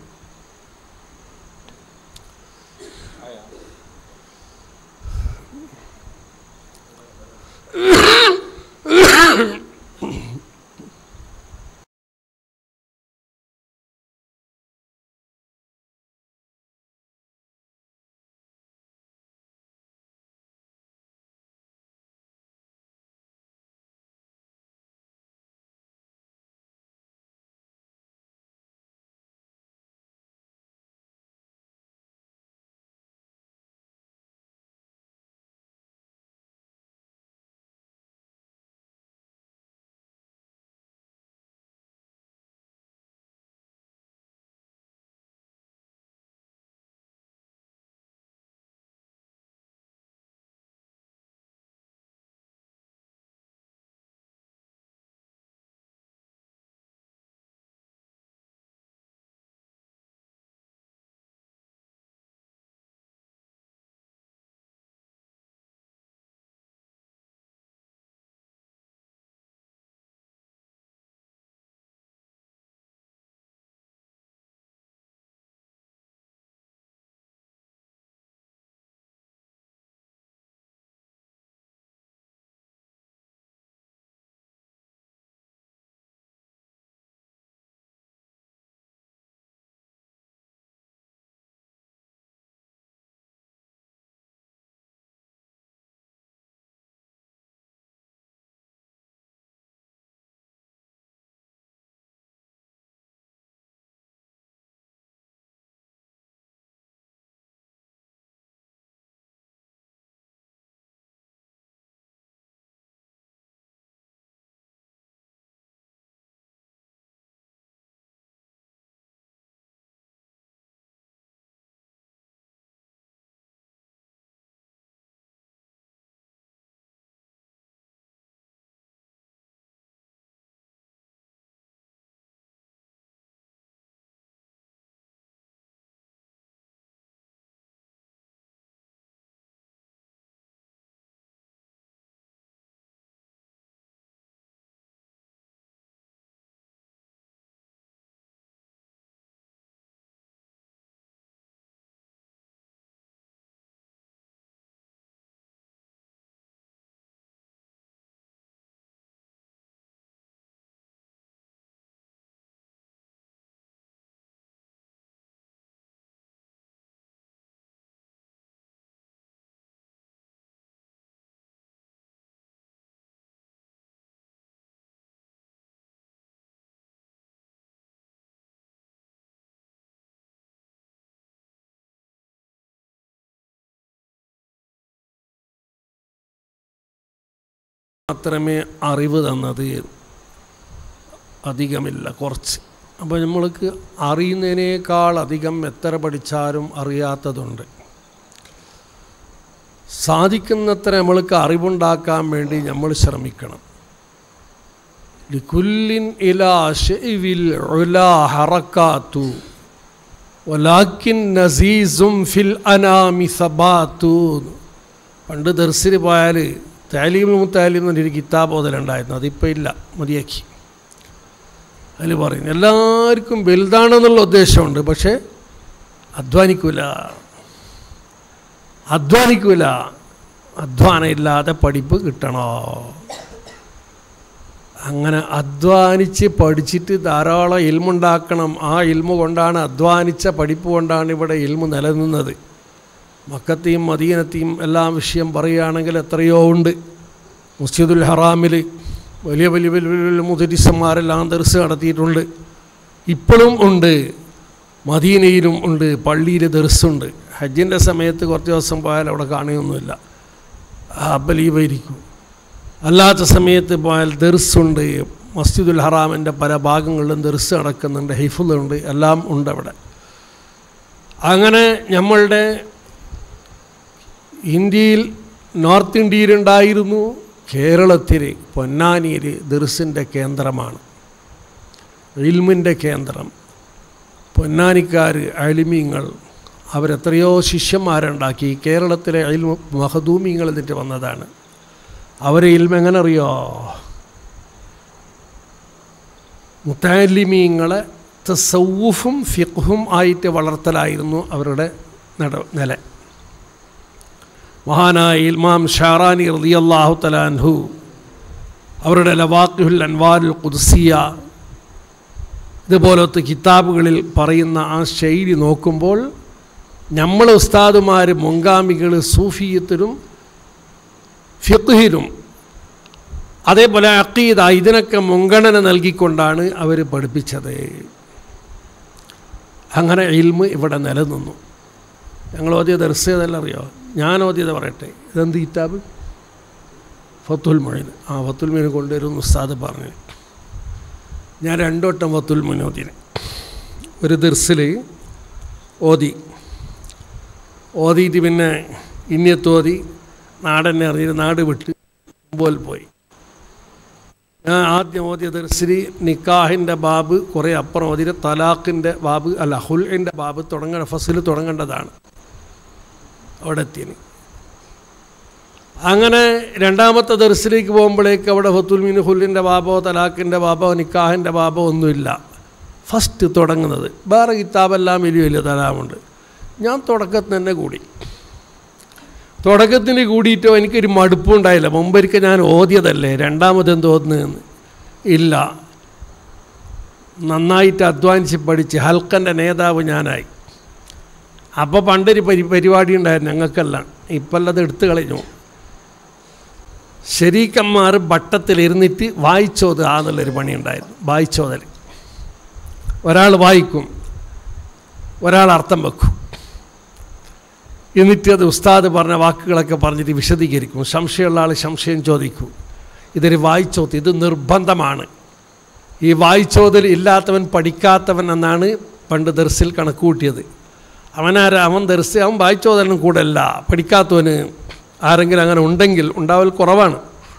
മാത്രമേ അറിവ് തന്നത് അധികമില്ല കുറച്ച് അപ്പോൾ നമ്മൾക്ക് അറിയുന്നതിനേക്കാൾ അധികം എത്ര പഠിച്ചാലും അറിയാത്തതുണ്ട് സാധിക്കുന്നത്ര നമ്മൾക്ക് അറിവുണ്ടാക്കാൻ വേണ്ടി നമ്മൾ ശ്രമിക്കണം ലിക്കുല്ലിൻ ഇലാ ഷെയ്വിൽ ഉലാ ഹറക്കാത്തു വലാക്കിൻ നസീസും ഫിൽ അനാമി സബാത്തു പണ്ട് ദർസിന് പോയാൽ താലീം മുത്താലീം എന്നൊരു കിതാബ് മുതലുണ്ടായിരുന്നു അതിപ്പോൾ ഇല്ല മതിയാക്കി അതിൽ പറയും എല്ലാവർക്കും വലുതാണെന്നുള്ള ഉദ്ദേശമുണ്ട് പക്ഷേ അധ്വാനിക്കൂല അധ്വാനിക്കൂല അധ്വാനം ഇല്ലാതെ പഠിപ്പ് കിട്ടണോ അങ്ങനെ അധ്വാനിച്ച് പഠിച്ചിട്ട് ധാരാളം ഇൽമുണ്ടാക്കണം ആ ഇൽമു കൊണ്ടാണ് അധ്വാനിച്ച പഠിപ്പ് കൊണ്ടാണ് ഇവിടെ ഇൽമു നിലനിന്നത് മക്കത്തെയും മദീനത്തെയും എല്ലാം വിഷയം പറയുകയാണെങ്കിൽ എത്രയോ ഉണ്ട് മുസ്ജിദുൽ ഹറാമിൽ വലിയ വലിയ വലിയ വലിയ മുദരിസന്മാരെല്ലാം ദർസ് നടത്തിയിട്ടുണ്ട് ഇപ്പോഴും ഉണ്ട് മദീനയിലും ഉണ്ട് പള്ളിയിൽ ദർസുണ്ട് ഹജ്ജിൻ്റെ സമയത്ത് കുറച്ച് ദിവസം പോയാൽ അവിടെ കാണുകയൊന്നുമില്ല അബലീവായിരിക്കും അല്ലാത്ത സമയത്ത് പോയാൽ ദർസുണ്ട് മസ്ജിദുൽ ഹറാമിൻ്റെ പല ഭാഗങ്ങളിലും ദർസ് നടക്കുന്നുണ്ട് ഹൈഫുലുണ്ട് എല്ലാം ഉണ്ട് അവിടെ അങ്ങനെ നമ്മളുടെ ഇന്ത്യയിൽ നോർത്ത് ഇന്ത്യയിലുണ്ടായിരുന്നു കേരളത്തിൽ പൊന്നാനിയിൽ ദർസിൻ്റെ കേന്ദ്രമാണ് ഇൽമിൻ്റെ കേന്ദ്രം പൊന്നാനിക്കാർ അലിമീങ്ങൾ അവരെത്രയോ ശിഷ്യന്മാരുണ്ടാക്കി കേരളത്തിലെ അയിൽ മഹദൂമിങ്ങൾ എന്നിട്ട് വന്നതാണ് അവരെ ഇൽമ എങ്ങനെ അറിയോ മുത്താലിമീങ്ങളെ തസൗഫും ഫിഖും ആയിട്ട് വളർത്തലായിരുന്നു അവരുടെ നട നില മഹാനായ ഇൽമാം ഷാറാനി റളിയല്ലാഹു തലാൻഹു അവരുടെ ലവാഖുൽ അൻവാരുൽ ഖുദ്സിയ ഇതുപോലത്തെ കിതാബുകളിൽ പറയുന്ന ആ ശൈലി നോക്കുമ്പോൾ നമ്മൾ ഉസ്താദുമാർ മുങ്കാമികൾ സൂഫിയത്തിലും ഫിഖ്ഹിലും അതേപോലെ അക്കീദ ഇതിനൊക്കെ മുൻഗണന നൽകിക്കൊണ്ടാണ് അവർ പഠിപ്പിച്ചത് അങ്ങനെ ഇൽമ് ഇവിടെ നിലനിന്നു ഞങ്ങൾ ഓതിയ ദർശയതല്ല അറിയോ ഞാൻ ഓതിയത് പറയട്ടെ ഇതെന്ത് കിതാബ് ഫത്തുൽ മൊഴിന് ആ ഫത്തുൽ മൊഴിന് കൊണ്ടുവരുമെന്ന് ഉസ്താദ് പറഞ്ഞു ഞാൻ രണ്ടോട്ടം ഫത്തുൽ മൊഴിന് ഓതിന് ഒരു ദർസിൽ ഓതി ഓതിയിട്ട് പിന്നെ ഇന്നത്ത് ഓതി നാടെന്നെ അറിഞ്ഞിട്ട് നാട് വിട്ട് മുമ്പോൽ പോയി ഞാൻ ആദ്യം ഓതിയ ദർശിനി നിക്കാഹിൻ്റെ ബാബ് കുറേ അപ്പുറം ഓതിയ തലാഖിൻ്റെ ബാബ് അല്ല ഹുൽഇൻ്റെ ബാബ് തുടങ്ങേണ്ട ഫസിൽ തുടങ്ങേണ്ടതാണ് അവിടെ എത്തിയന് അങ്ങനെ രണ്ടാമത്തെ ദർശിലേക്ക് പോകുമ്പോഴേക്ക് അവിടെ ഹത്തുൽമീൻ ഹുല്ലിൻ്റെ ബാബോ തലാഖിൻ്റെ ബാബോ നിക്കാഹിൻ്റെ ബാബോ ഒന്നുമില്ല ഫസ്റ്റ് തുടങ്ങുന്നത് വേറെ കിതാബെല്ലാം വലിയ വലിയ തലാമുണ്ട് ഞാൻ തുടക്കത്തിൽ തന്നെ കൂടി തുടക്കത്തിന് കൂടിയിട്ടോ എനിക്കൊരു മടുപ്പുണ്ടായില്ല മുമ്പൊരിക്കൽ ഞാൻ ഓതിയതല്ലേ രണ്ടാമതെന്ത് ഓതുന്നതെന്ന് ഇല്ല നന്നായിട്ട് അധ്വാനിച്ച് പഠിച്ച് ഹൽക്കൻ്റെ നേതാവ് ഞാനായി അപ്പോൾ പണ്ടൊരു പരി പരിപാടി ഉണ്ടായിരുന്നു ഞങ്ങൾക്കെല്ലാം ഇപ്പം അത് എടുത്തു കളഞ്ഞു ശരീക്കന്മാർ വട്ടത്തിലിരുന്നിട്ട് വായിച്ചോത് ആ എന്നുള്ളൊരു പണിയുണ്ടായിരുന്നു വായിച്ചോതൽ ഒരാൾ വായിക്കും ഒരാൾ അർത്ഥം വെക്കും എന്നിട്ട് അത് ഉസ്താദ് പറഞ്ഞ വാക്കുകളൊക്കെ പറഞ്ഞിട്ട് വിശദീകരിക്കും സംശയമുള്ള ആൾ സംശയം ചോദിക്കും ഇതൊരു വായിച്ചോത്ത് ഇത് നിർബന്ധമാണ് ഈ വായിച്ചോതിൽ ഇല്ലാത്തവൻ പഠിക്കാത്തവൻ എന്നാണ് പണ്ട് ദർസിൽ കണക്ക് കൂട്ടിയത് അവനാര അവൻ ദർസ് അവൻ വായിച്ചോതലും കൂടെ അല്ല പഠിക്കാത്തവന് ആരെങ്കിലും അങ്ങനെ ഉണ്ടെങ്കിൽ ഉണ്ടാവൽ കുറവാണ്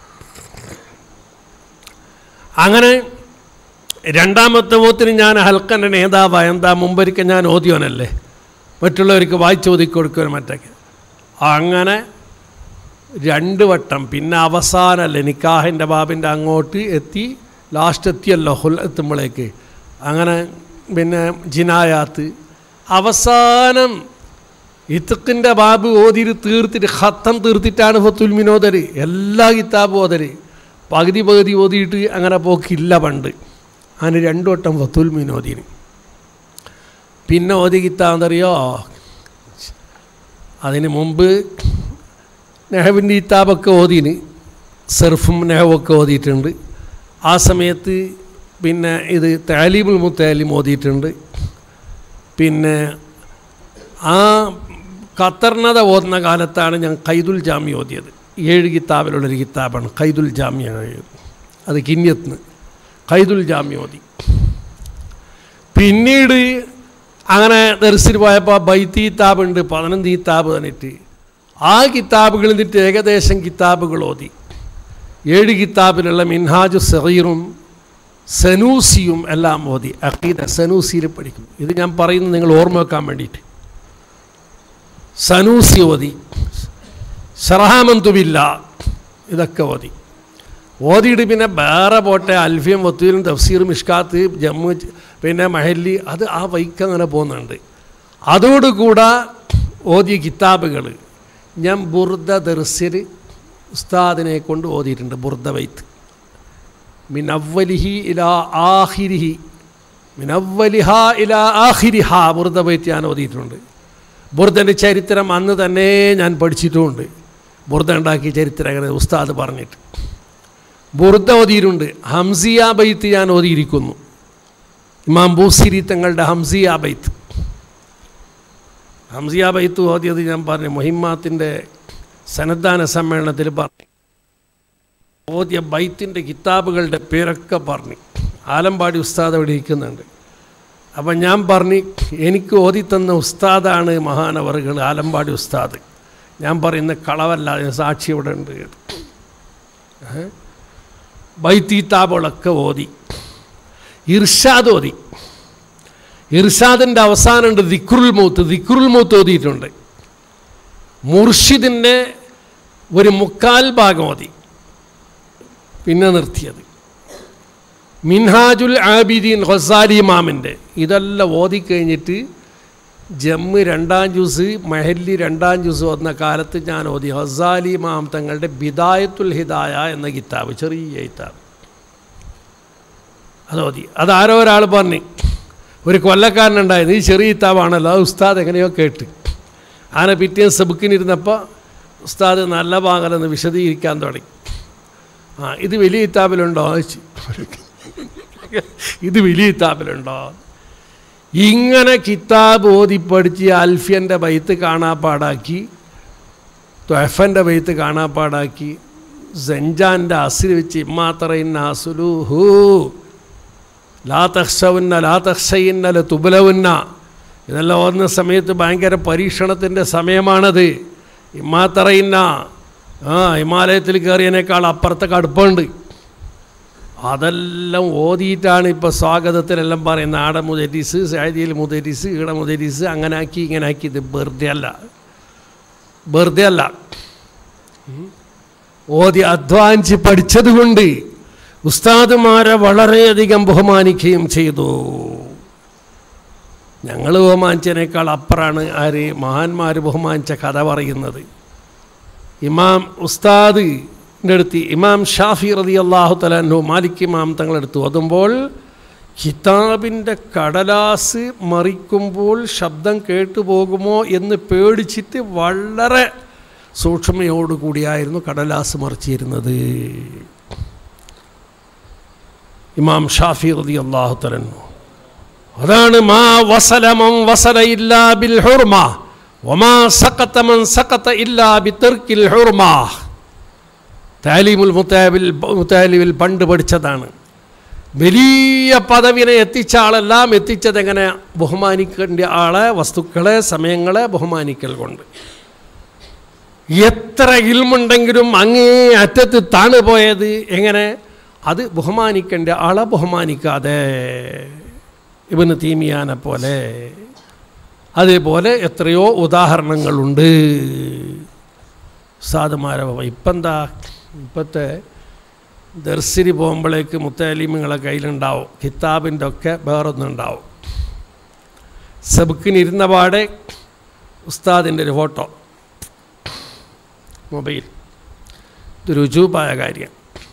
അങ്ങനെ രണ്ടാമത്തെ വോത്തിന് ഞാൻ ഹൽക്കൻ്റെ നേതാവായ എന്താ മുമ്പൊരിക്കൽ ഞാൻ ഓതിയോനല്ലേ മറ്റുള്ളവർക്ക് വായിച്ച് ഒതുക്കി കൊടുക്കുവാൻ മറ്റൊക്കെ അങ്ങനെ രണ്ട് വട്ടം പിന്നെ അവസാനമല്ലേ നിക്കാഹിൻ്റെ ബാബിൻ്റെ അങ്ങോട്ട് എത്തി ലാസ്റ്റ് എത്തിയല്ലോ ഹുൽ എത്തുമ്പോഴേക്ക് അങ്ങനെ പിന്നെ ജിനായാത്ത് അവസാനം ഇത്തക്കിൻ്റെ ബാബ് ഓതിര് തീർത്തിട്ട് ഹത്തം തീർത്തിട്ടാണ് ഫത്തുൽ മിനോദര് എല്ലാ കിതാബും ഓതര് പകുതി പകുതി ഓതിയിട്ട് അങ്ങനെ പോക്കില്ല പണ്ട് അതിന് രണ്ടു വട്ടം ഫത്തുൽ മിനോദിന് പിന്നെ ഓതി കിത്താന്തറിയോ അതിന് മുമ്പ് നെഹവിൻ്റെ കിതാബൊക്കെ ഓതിന് സെർഫും നെഹവൊക്കെ ഓതിയിട്ടുണ്ട് ആ സമയത്ത് പിന്നെ ഇത് താലീബുൽ മുത്താലിം ഓതിയിട്ടുണ്ട് പിന്നെ ആ ഖത്തർണത ഓതുന്ന കാലത്താണ് ഞാൻ ഖൈദുൽ ജാമി ഓതിയത് ഏഴ് കിതാബിലുള്ളൊരു കിതാബാണ് ഖൈദുൽ ജാമി അത് കിന്യത്തിന് ഖൈദുൽ ജാമി ഓതി പിന്നീട് അങ്ങനെ ദർശിൽ പോയപ്പോൾ ബൈത്തി കിതാബുണ്ട് പതിനൊന്ന് കിതാബ് തന്നിട്ട് ആ കിതാബുകളിൽ നിന്നിട്ട് ഏകദേശം കിതാബുകൾ ഓതി ഏഴ് കിതാബിലുള്ള മിൻഹാജു സഹീറും സനൂസിയും എല്ലാം ഓതി അക്കീദ സനൂസിയിൽ പഠിക്കും ഇത് ഞാൻ പറയുന്നത് നിങ്ങൾ ഓർമ്മ വെക്കാൻ വേണ്ടിയിട്ട് സനൂസി ഓതി ഷറഹാമന്തുമില്ല ഇതൊക്കെ ഓതി ഓതിയിട്ട് പിന്നെ വേറെ പോട്ടെ അൽഫിയും വത്തൂലും തഫ്സീറും ഇഷ്കാത്ത് ജമ്മു പിന്നെ മഹല്ലി അത് ആ വൈക്ക് അങ്ങനെ പോകുന്നുണ്ട് അതോടുകൂടെ ഓതിയ കിതാബുകൾ ഞാൻ ബുർദ ദർസിൽ ഉസ്താദിനെ കൊണ്ട് ഓതിയിട്ടുണ്ട് ബുർദ വൈത്ത് മിനവ്വലിഹി ഇലാ ആഹിരിഹി മിനവ്വലിഹ ഇലാ ആഹിരിഹ ബുർദ വൈത്ത് ഞാൻ ഓതിയിട്ടുണ്ട് ബുർദൻ്റെ ചരിത്രം അന്ന് തന്നെ ഞാൻ പഠിച്ചിട്ടുമുണ്ട് ബുർദ ഉണ്ടാക്കിയ ചരിത്രം അങ്ങനെ ഉസ്താദ് പറഞ്ഞിട്ട് ബുർദ ഓതിയിട്ടുണ്ട് ഹംസിയ ബൈത്ത് ഞാൻ ഓതിയിരിക്കുന്നു ഇമാം ബൂസിരി തങ്ങളുടെ ഹംസിയ ബൈത്ത് ഹംസിയ ബൈത്ത് ഓതിയത് ഞാൻ പറഞ്ഞു മൊഹിമാത്തിൻ്റെ സന്നദ്ധാന സമ്മേളനത്തിൽ പറഞ്ഞു ഓതിയ ബൈത്തിൻ്റെ കിതാബുകളുടെ പേരൊക്കെ പറഞ്ഞു ആലമ്പാടി ഉസ്താദ് അവിടെ ഇരിക്കുന്നുണ്ട് അപ്പം ഞാൻ പറഞ്ഞു എനിക്ക് ഓതി തന്ന ഉസ്താദാണ് മഹാനവറുകൾ ആലമ്പാടി ഉസ്താദ് ഞാൻ പറയുന്ന കളവല്ല അതിന് സാക്ഷി ഇവിടെ ഉണ്ട് ബൈത്തീത്താബുകളൊക്കെ ഓതി ഇർഷാദ് ഓതി ഇർഷാദിൻ്റെ അവസാനമുണ്ട് ദിക്റുൽ മൂത്ത് ദിക്റുൽ മൂത്ത് ഓതിയിട്ടുണ്ട് മുർഷിദിൻ്റെ ഒരു മുക്കാൽ ഭാഗം ഓതി പിന്നെ നിർത്തിയത് മിൻഹാജുൽ ആബിദീൻ ഖസാലി ഇമാമിൻ്റെ ഇതെല്ലാം ഓതിക്കഴിഞ്ഞിട്ട് ജമ്മ് രണ്ടാം ജ്യൂസ് മഹല്ലി രണ്ടാം ജ്യൂസ് വന്ന കാലത്ത് ഞാൻ ഓതി ഹസാലി ഇമാം തങ്ങളുടെ ബിദായത്തുൽ ഹിദായ എന്ന കിതാബ് ചെറിയ കിതാബ് അത് ഓതി അതാരോ ഒരാൾ പറഞ്ഞു ഒരു കൊല്ലക്കാരനുണ്ടായിരുന്നു ഈ ചെറിയ കിതാബാണല്ലോ അത് ഉസ്താദ് എങ്ങനെയോ കേട്ട് ആനെ പിറ്റേന്ന് സബുക്കിനിരുന്നപ്പോൾ ഉസ്താദ് നല്ല ഭാഗമെന്ന് വിശദീകരിക്കാൻ തുടങ്ങി ആ ഇത് വലിയ കിതാബിലുണ്ടോ ചോദിച്ചു ഇത് വലിയ കിതാബിലുണ്ടോ ഇങ്ങനെ കിതാബ് ഓതി പഠിച്ച് അൽഫിയൻ്റെ ബൈത്ത് കാണാപ്പാടാക്കി തൊഫൻ്റെ ബൈത്ത് കാണാപ്പാടാക്കി സെഞ്ചാൻ്റെ അസിൽ വെച്ച് ഇമ്മാത്തറയിന്ന അസുലുഹു ലാ തഹ്സവുന്ന ലാ തഹ്സയിന്നല തുബലവുന്ന ഇതെല്ലാം ഓതുന്ന സമയത്ത് ഭയങ്കര പരീക്ഷണത്തിൻ്റെ സമയമാണത് ഇമ്മാത്തറയിന്ന ആ ഹിമാലയത്തിൽ കയറിയതിനേക്കാൾ അപ്പുറത്തെ കടുപ്പമുണ്ട് അതെല്ലാം ഓതിയിട്ടാണ് ഇപ്പോൾ സ്വാഗതത്തിലെല്ലാം പറയുന്നത് ആടെ മുതരീസ് സാദിയിൽ മുതരീസ് ഈട മുതരീസ് അങ്ങനെ ആക്കി ഇങ്ങനെ ആക്കി ഇത് വെറുതെ അല്ല വെറുതെ അല്ല ഉം. ഓതി അധ്വാനിച്ച് പഠിച്ചതുകൊണ്ട് ഉസ്താദുമാരെ വളരെയധികം ബഹുമാനിക്കുകയും ചെയ്തു ഞങ്ങൾ ബഹുമാനിച്ചതിനേക്കാൾ അപ്പുറമാണ് ആര് മഹാന്മാർ ബഹുമാനിച്ച കഥ പറയുന്നത് ഇമാം ഉസ്താദിൻ്റെ അടുത്ത് ഇമാം ഷാഫി റതി അള്ളാഹു തലാൻഹു മാലിക് ഇമാം തങ്ങളെടുത്ത് ഓതുമ്പോൾ കിതാബിൻ്റെ കടലാസ് മറിക്കുമ്പോൾ ശബ്ദം കേട്ടുപോകുമോ എന്ന് പേടിച്ചിട്ട് വളരെ സൂക്ഷ്മയോടുകൂടിയായിരുന്നു കടലാസ് മറിച്ചിരുന്നത് ഇമാം ഷാഫി റതി അള്ളാഹു തലന്നു അതാണ് മാ വസലമം വസല ഇല്ലാ ബിൽ ഹുർമ വമാ സഖത്ത മൻ സഖത്ത ഇല്ലാ ബിതർക്കിൽ ഹുർമ താലീമുൽ മുത്താബിൽ മുത്താലിബിൽ പണ്ട് പഠിച്ചതാണ് വലിയ പദവിനെ എത്തിച്ച ആളെല്ലാം എത്തിച്ചത് എങ്ങനെ ബഹുമാനിക്കേണ്ട ആളെ വസ്തുക്കളെ സമയങ്ങളെ ബഹുമാനിക്കൽ കൊണ്ട് എത്ര ഇൽമുണ്ടെങ്കിലും അങ്ങേ അറ്റത്ത് താണു പോയത് എങ്ങനെ അത് ബഹുമാനിക്കേണ്ട ആളെ ബഹുമാനിക്കാതെ ഇവന് തീമിയാനെ പോലെ അതേപോലെ എത്രയോ ഉദാഹരണങ്ങളുണ്ട് സാധുമാരെ ഇപ്പം എന്താ ഇപ്പോഴത്തെ ദർശിനി പോകുമ്പോഴേക്ക് മുത്തലീമുകളെ കയ്യിലുണ്ടാവും കിതാബിൻ്റെ ഒക്കെ വേറൊന്നുണ്ടാവും സബുക്കിനിരുന്ന പാടെ ഉസ്താദിൻ്റെ ഒരു ഫോട്ടോ മൊബൈൽ ഇത് രുചൂപ്പായ കാര്യം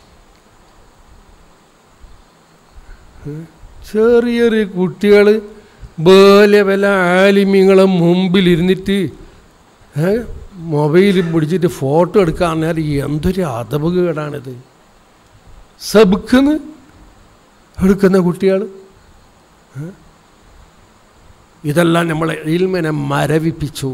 ചെറിയ ചെറിയ കുട്ടികൾ വലിയ വല്ല ആലിമ്യങ്ങളെ മുമ്പിലിരുന്നിട്ട് ഏ, മൊബൈലും പിടിച്ചിട്ട് ഫോട്ടോ എടുക്കാൻ പറഞ്ഞാൽ എന്തൊരു അതപകേടാണിത് സബുക്കുന്ന് എടുക്കുന്ന കുട്ടികൾ ഏ? ഇതെല്ലാം നമ്മളെ ഇൽമനെ മരവിപ്പിച്ചു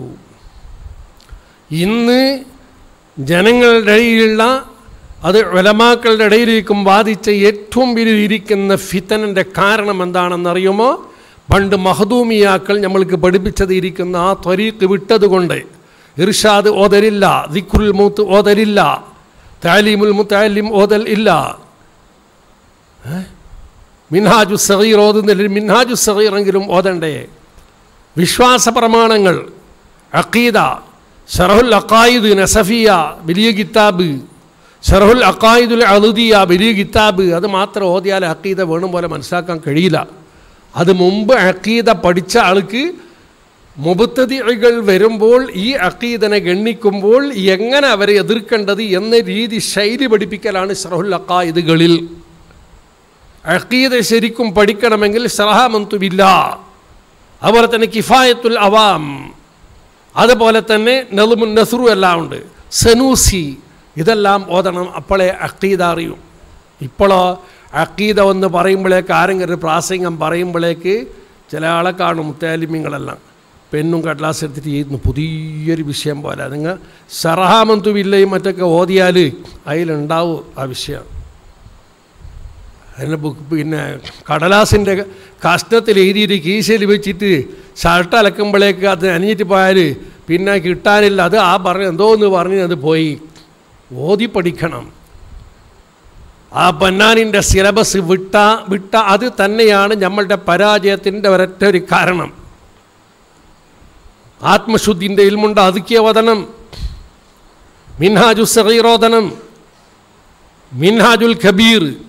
ഇന്ന് ജനങ്ങളുടെ ഇടയിലുള്ള അത് വലമാക്കളുടെ ഇടയിലേക്കും ബാധിച്ച ഏറ്റവും വലിയ ഇരിക്കുന്ന ഫിത്തനൻ്റെ കാരണം എന്താണെന്നറിയുമോ പണ്ട് മഹദൂമിയാക്കൾ നമ്മൾക്ക് പഠിപ്പിച്ചത് ഇരിക്കുന്ന ആ ത്വരീക്ക് വിട്ടതുകൊണ്ട് ഇർഷാദ് ഓതലില്ല ദിഖുൽ മൂത്ത് ഓതലില്ല താലീമുൽ മുത്താലിം ഓതൽ ഇല്ല ഏ? മിൻഹാജു സഗീർ ഓതുന്നില്ല മിൻഹാജു സഗീറെങ്കിലും ഓതണ്ടേ വിശ്വാസ പ്രമാണങ്ങൾ അക്കീദ ഷറഹുൽ അക്കായിദ് നസഫിയ വലിയ കിതാബ് ഷറഹുൽ അക്കായിദുൽ അലുദിയ വലിയ കിതാബ് അത് മാത്രം ഓതിയാൽ അക്കീദ വേണം പോലെ മനസ്സിലാക്കാൻ കഴിയില്ല അത് മുമ്പ് അക്കീദ പഠിച്ച ആൾക്ക് മുബത്തതികൾ വരുമ്പോൾ ഈ അക്കീദനെ ഗണ്ണിക്കുമ്പോൾ എങ്ങനെ അവരെ എതിർക്കേണ്ടത് എന്ന രീതി ശൈലി പഠിപ്പിക്കലാണ് ഷറഹുൽ അക്കായിദുകളിൽ അക്കീദ ശരിക്കും പഠിക്കണമെങ്കിൽ സറഹാമന്തുമില്ല അതുപോലെ തന്നെ കിഫായത്തുൽ അവാം അതുപോലെ തന്നെ നെളുമുൻ നസുറു എല്ലാം ഉണ്ട് സനൂസി ഇതെല്ലാം ഓതണം അപ്പോളെ അക്കീദ അറിയും ഇപ്പോഴോ അക്കീദ എന്ന് പറയുമ്പോഴേക്ക് ആരെങ്കിലും ഒരു പ്രാസംഗം പറയുമ്പോഴേക്ക് ചില ആളെ കാണും മുത്താലിമ്യങ്ങളെല്ലാം പെണ്ണും കടലാസ് എടുത്തിട്ട് ചെയ്യുന്നു പുതിയൊരു വിഷയം പോലെ നിങ്ങൾ സറഹാമന്തുമില്ലയും മറ്റൊക്കെ ഓതിയാൽ അതിലുണ്ടാവും ആ വിഷയം അതിൻ്റെ ബുക്ക് പിന്നെ കടലാസിൻ്റെ കഷ്ണത്തിൽ എഴുതിയിട്ട് കീശയിൽ വെച്ചിട്ട് ഷർട്ട് അലക്കുമ്പോഴേക്ക് അത് അനിഞ്ഞിട്ട് പോയാൽ പിന്നെ കിട്ടാനില്ല അത് ആ പറഞ്ഞ എന്തോ എന്ന് പറഞ്ഞ് അത് പോയി ഓതി പഠിക്കണം ആ പൊന്നാനിൻ്റെ സിലബസ് വിട്ട വിട്ട അത് തന്നെയാണ് നമ്മളുടെ പരാജയത്തിൻ്റെ ഒരൊറ്റ ഒരു കാരണം ആത്മശുദ്ധിൻ്റെ ഇൽമുണ്ട് അതുക്കിയ വതനം മിൻഹാജു സഹീറോദനം മിൻഹാജുൽ ഖബീർ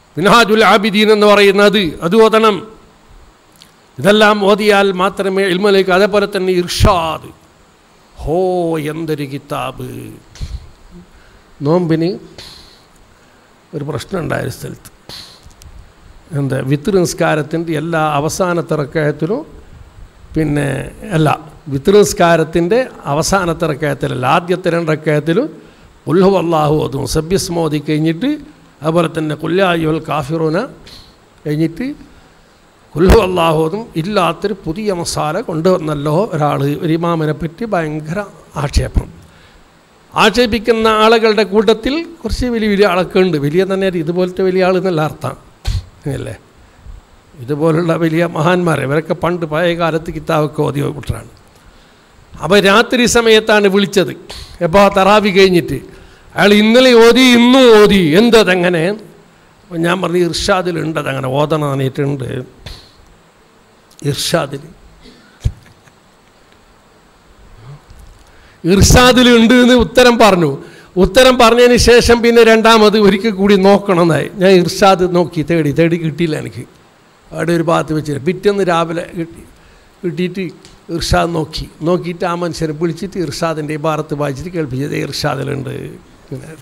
മിൻഹാജുൽ ആബിദീൻ എന്ന് പറയുന്നത് അത് ഓതണം ഇതെല്ലാം ഓതിയാൽ മാത്രമേ ഇൽമലേക്ക് അതേപോലെ തന്നെ ഇർഷാദ് ഹോ എന്തൊരു കിതാബ് നോമ്പിന് ഒരു പ്രശ്നം ഉണ്ടായ സ്ഥലത്ത് എന്താ വിത്ത് നിസ്കാരത്തിൻ്റെ എല്ലാ അവസാനത്തെ റക്കയത്തിലും പിന്നെ അല്ല വിത്ത് നിസ്കാരത്തിൻ്റെ അവസാനത്തെ റക്കയത്തിലല്ല ആദ്യത്തെ രണ്ട് റക്കയത്തിലും ഉൽഹു അള്ളാഹു അതും സബ്യസ് മോദി കഴിഞ്ഞിട്ട് അതുപോലെ തന്നെ കുല്ലായുൽ കാഫിറൂന കഴിഞ്ഞിട്ട് കുൽഹു അള്ളാഹുദും ഇല്ലാത്തൊരു പുതിയ മസാല കൊണ്ടുവന്നല്ലോ ഒരാൾ ഒരു ഇമാമിനെ പറ്റി ഭയങ്കര ആക്ഷേപം ആക്ഷേപിക്കുന്ന ആളുകളുടെ കൂട്ടത്തിൽ കുറച്ച് വലിയ വലിയ ആളൊക്കെ ഉണ്ട് വലിയ തന്നെ ഇതുപോലത്തെ വലിയ ആൾ എന്നല്ല അർത്ഥം അല്ലേ ഇതുപോലുള്ള വലിയ മഹാന്മാർ ഇവരൊക്കെ പണ്ട് പഴയ കാലത്ത് കിതാബൊക്കെ ഓതി കൂട്ടറാണ് അപ്പോൾ രാത്രി സമയത്താണ് വിളിച്ചത് എപ്പോൾ തറാവി കഴിഞ്ഞിട്ട് അയാൾ ഇന്നലെ ഓതി ഇന്നും ഓതി എന്തതെങ്ങനെ അപ്പോൾ ഞാൻ പറഞ്ഞു ഇർഷാദിലുണ്ട് അതങ്ങനെ ഓതണം പറഞ്ഞിട്ടുണ്ട് ഇർഷാദിൽ ഇർഷാദിലുണ്ട് എന്ന് ഉത്തരം പറഞ്ഞു ഉത്തരം പറഞ്ഞതിന് ശേഷം പിന്നെ രണ്ടാമത് ഒരിക്കൽ കൂടി നോക്കണമെന്നായി ഞാൻ ഇർഷാദ് നോക്കി തേടി തേടി കിട്ടിയില്ല എനിക്ക് അവിടെ ഒരു ഭാഗത്ത് വെച്ചിട്ട് പിറ്റേന്ന് രാവിലെ കിട്ടി കിട്ടിയിട്ട് ഇർഷാദ് നോക്കി നോക്കിയിട്ട് ആ മനുഷ്യനെ വിളിച്ചിട്ട് ഇർഷാദിൻ്റെ ഈ ഭാഗത്ത് വായിച്ചിട്ട് കേൾപ്പിച്ചത് ഇർഷാദിലുണ്ട് ഇങ്ങനെ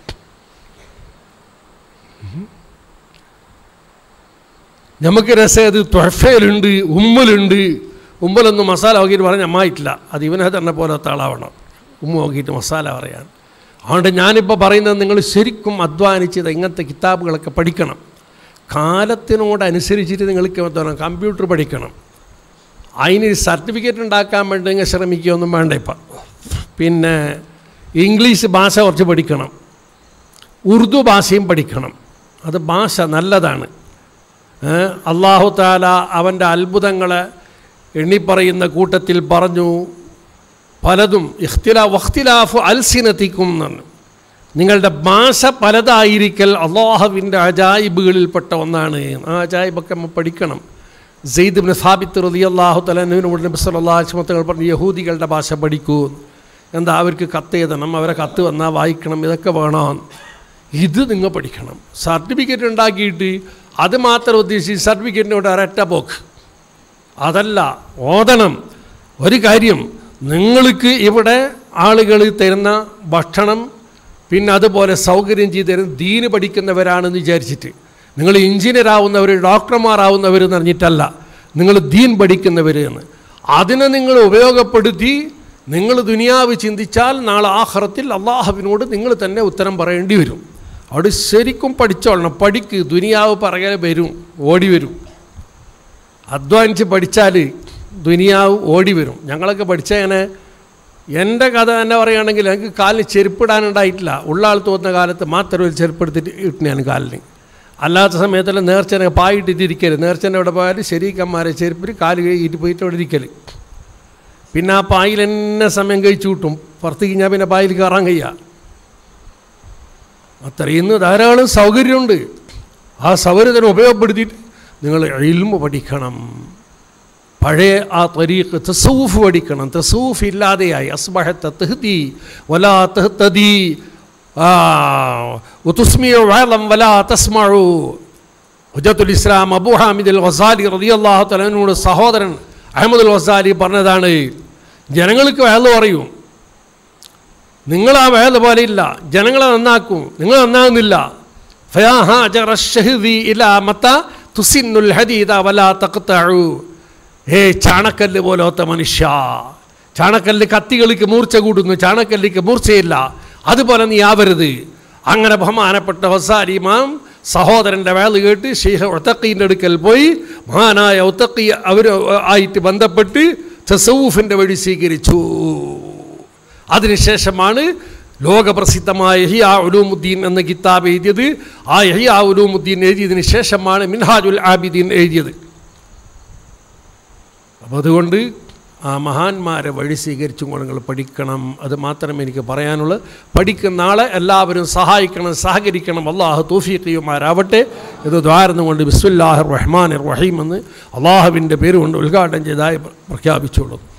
നമുക്ക് രസം തൊഴഫയിലുണ്ട് ഉമ്മലുണ്ട് ഉമ്മലൊന്നും മസാല നോക്കിയിട്ട് പറഞ്ഞ അമ്മായിട്ടില്ല അത് ഇവനെ തന്നെ പോലത്തെ ആളാവണം ഉമ്മ നോക്കിയിട്ട് മസാല പറയാൻ അതുകൊണ്ട് ഞാനിപ്പോൾ പറയുന്നത് നിങ്ങൾ ശരിക്കും അധ്വാനിച്ചത് ഇങ്ങനത്തെ കിതാബുകളൊക്കെ പഠിക്കണം കാലത്തിനോടനുസരിച്ചിട്ട് നിങ്ങൾക്ക് എന്തോണം കമ്പ്യൂട്ടർ പഠിക്കണം അതിന് സർട്ടിഫിക്കറ്റ് ഉണ്ടാക്കാൻ വേണ്ടി നിങ്ങൾ ശ്രമിക്കുകയൊന്നും വേണ്ട ഇപ്പം പിന്നെ ഇംഗ്ലീഷ് ഭാഷ കുറച്ച് പഠിക്കണം ഉറുദു ഭാഷയും പഠിക്കണം അത് ഭാഷ നല്ലതാണ് അള്ളാഹു താല അവൻ്റെ അത്ഭുതങ്ങളെ എണ്ണിപ്പറയുന്ന കൂട്ടത്തിൽ പറഞ്ഞു പലതും ഇഖ്തിലാ വഖ്തിലാഫു അൽസിനത്തിക്കും എന്നാണ് നിങ്ങളുടെ ഭാഷ പലതായിരിക്കൽ അള്ളാഹുവിൻ്റെ അജായിബുകളിൽപ്പെട്ട ഒന്നാണ് ആ അജായിബൊക്കെ നമ്മൾ പഠിക്കണം സെയ്ദ് ബിൻ സാബിത്ത് റതി അള്ളാഹു തലനുവിനോട് നബി സല്ലാസ്മത്തങ്ങൾ പറഞ്ഞു യഹൂദികളുടെ ഭാഷ പഠിക്കൂ എന്താ അവർക്ക് കത്ത് എഴുതണം അവരെ കത്ത് വന്നാൽ വായിക്കണം ഇതൊക്കെ വേണം ഇത് നിങ്ങൾ പഠിക്കണം സർട്ടിഫിക്കറ്റ് ഉണ്ടാക്കിയിട്ട് അത് മാത്രം ഉദ്ദേശിച്ച് സർട്ടിഫിക്കറ്റിനോട് ഒരൊറ്റ പോക്ക് അതല്ല ഓതണം ഒരു കാര്യം നിങ്ങൾക്ക് ഇവിടെ ആളുകൾ തരുന്ന ഭക്ഷണം പിന്നെ അതുപോലെ സൗകര്യം ചെയ്ത് തരുന്ന ദീന് പഠിക്കുന്നവരാണെന്ന് വിചാരിച്ചിട്ട് നിങ്ങൾ എഞ്ചിനീയർ ആവുന്നവർ ഡോക്ടർമാരാവുന്നവർ എന്ന് പറഞ്ഞിട്ടല്ല നിങ്ങൾ ദീൻ പഠിക്കുന്നവർ എന്ന് അതിനെ നിങ്ങൾ ഉപയോഗപ്പെടുത്തി നിങ്ങൾ ദുനിയാവ് ചിന്തിച്ചാൽ നാളെ ആഹ്റത്തിൽ അള്ളാഹുവിനോട് നിങ്ങൾ തന്നെ ഉത്തരം പറയേണ്ടി വരും അവിടെ ശരിക്കും പഠിച്ചോളണം പഠിക്ക് ദുനിയാവ് പറയാൻ വരും ഓടി വരും അധ്വാനിച്ച് പഠിച്ചാൽ ദുനിയാവ് ഓടി വരും ഞങ്ങളൊക്കെ പഠിച്ചങ്ങനെ എൻ്റെ കഥ തന്നെ പറയുകയാണെങ്കിൽ എനിക്ക് കാലിന് ചെരുപ്പിടാനുണ്ടായിട്ടില്ല ഉള്ളാൾ തോന്നുന്ന കാലത്ത് മാത്രം ഒരു ചെരുപ്പെടുത്തിട്ട് ഇട്ടിനാണ് കാലിന് അല്ലാത്ത സമയത്തെല്ലാം നേർച്ചനെ പായിട്ടിട്ടിരിക്കരുത് നേർച്ചൻ്റെ അവിടെ പോയാൽ ശരീക്കന്മാരെ ചെരുപ്പിൽ കാല് കഴുകിയിട്ട് പോയിട്ട് അവിടെ ഇരിക്കൽ പിന്നെ ആ പായിൽ എന്നെ സമയം കഴിച്ചു കിട്ടും പുറത്ത് കഴിഞ്ഞാൽ പിന്നെ പായിൽ കയറാൻ കഴിയുക അത്രയും ധാരാളം സൗകര്യമുണ്ട് ആ സൗകര്യത്തിന് ഉപയോഗപ്പെടുത്തിയിട്ട് നിങ്ങൾ ഇൽമ പഠിക്കണം പഴയ ആ തരീഖ് തസൂഫ് പഠിക്കണം തസൂഫ് ഇല്ലാതെയായി അസ്ബഹത്ത തെഹ്തി വലാ തെഹ്തദി ഉതുസ്മിയോ വേളം വലാ തസ്മഴു ഹുജത്തുൽ ഇസ്ലാം അബു ഹാമിദ് അൽ വസാലി റതിയല്ലാഹു തലനോട് സഹോദരൻ അഹമ്മദ് അൽ വസാലി പറഞ്ഞതാണ് ജനങ്ങൾക്ക് വേല പറയും നിങ്ങൾ ആ വേല പോലെ ഇല്ല ജനങ്ങളെ നന്നാക്കും നിങ്ങൾ നന്നാകുന്നില്ല തുസിന്നുൽ ഹദീദ വലാ തഖ്തഉ ഏ ചാണക്കല്ല് പോലത്തെ മനുഷ്യ ചാണക്കല്ല് കത്തികളിക്ക് മൂർച്ച കൂടുന്നു ചാണക്കല്ലിക്ക് മൂർച്ചയില്ല അതുപോലെ നീ ആവരുത് അങ്ങനെ ബഹുമാനപ്പെട്ട വസാരിമാം സഹോദരൻ്റെ വേല കേട്ട് ഷെയ്ഖ് ഒത്തക്കീൻ്റെ അടുക്കൽ പോയി മഹാനായ ഒത്തക്കി അവർ ആയിട്ട് ബന്ധപ്പെട്ട് തസവൂഫിൻ്റെ വഴി സ്വീകരിച്ചു അതിനുശേഷമാണ് ലോകപ്രസിദ്ധമായ ഹിയാ ഉലൂമുദ്ദീൻ എന്ന കിതാബ് എഴുതിയത് ആ ഹിയാ ഉലൂമുദ്ദീൻ എഴുതിയതിന് ശേഷമാണ് മിൻഹാജുൽ ആബിദീൻ എഴുതിയത് അപ്പോൾ അതുകൊണ്ട് ആ മഹാന്മാരെ വഴി സ്വീകരിച്ചും കൊണ്ട് നിങ്ങൾ പഠിക്കണം അത് മാത്രമേ എനിക്ക് പറയാനുള്ളൂ പഠിക്കുന്ന ആളെ എല്ലാവരും സഹായിക്കണം സഹകരിക്കണം അള്ളാഹു തൂഫീഖിയുമാരാവട്ടെ ഇത് ദ്വാരം കൊണ്ട് ബിസ്മുല്ലാഹിർ റഹ്മാൻ റഹീം എന്ന് അള്ളാഹുവിൻ്റെ പേര് കൊണ്ട് ഉദ്ഘാടനം ചെയ്തതായി പ്രഖ്യാപിച്ചുള്ളൂ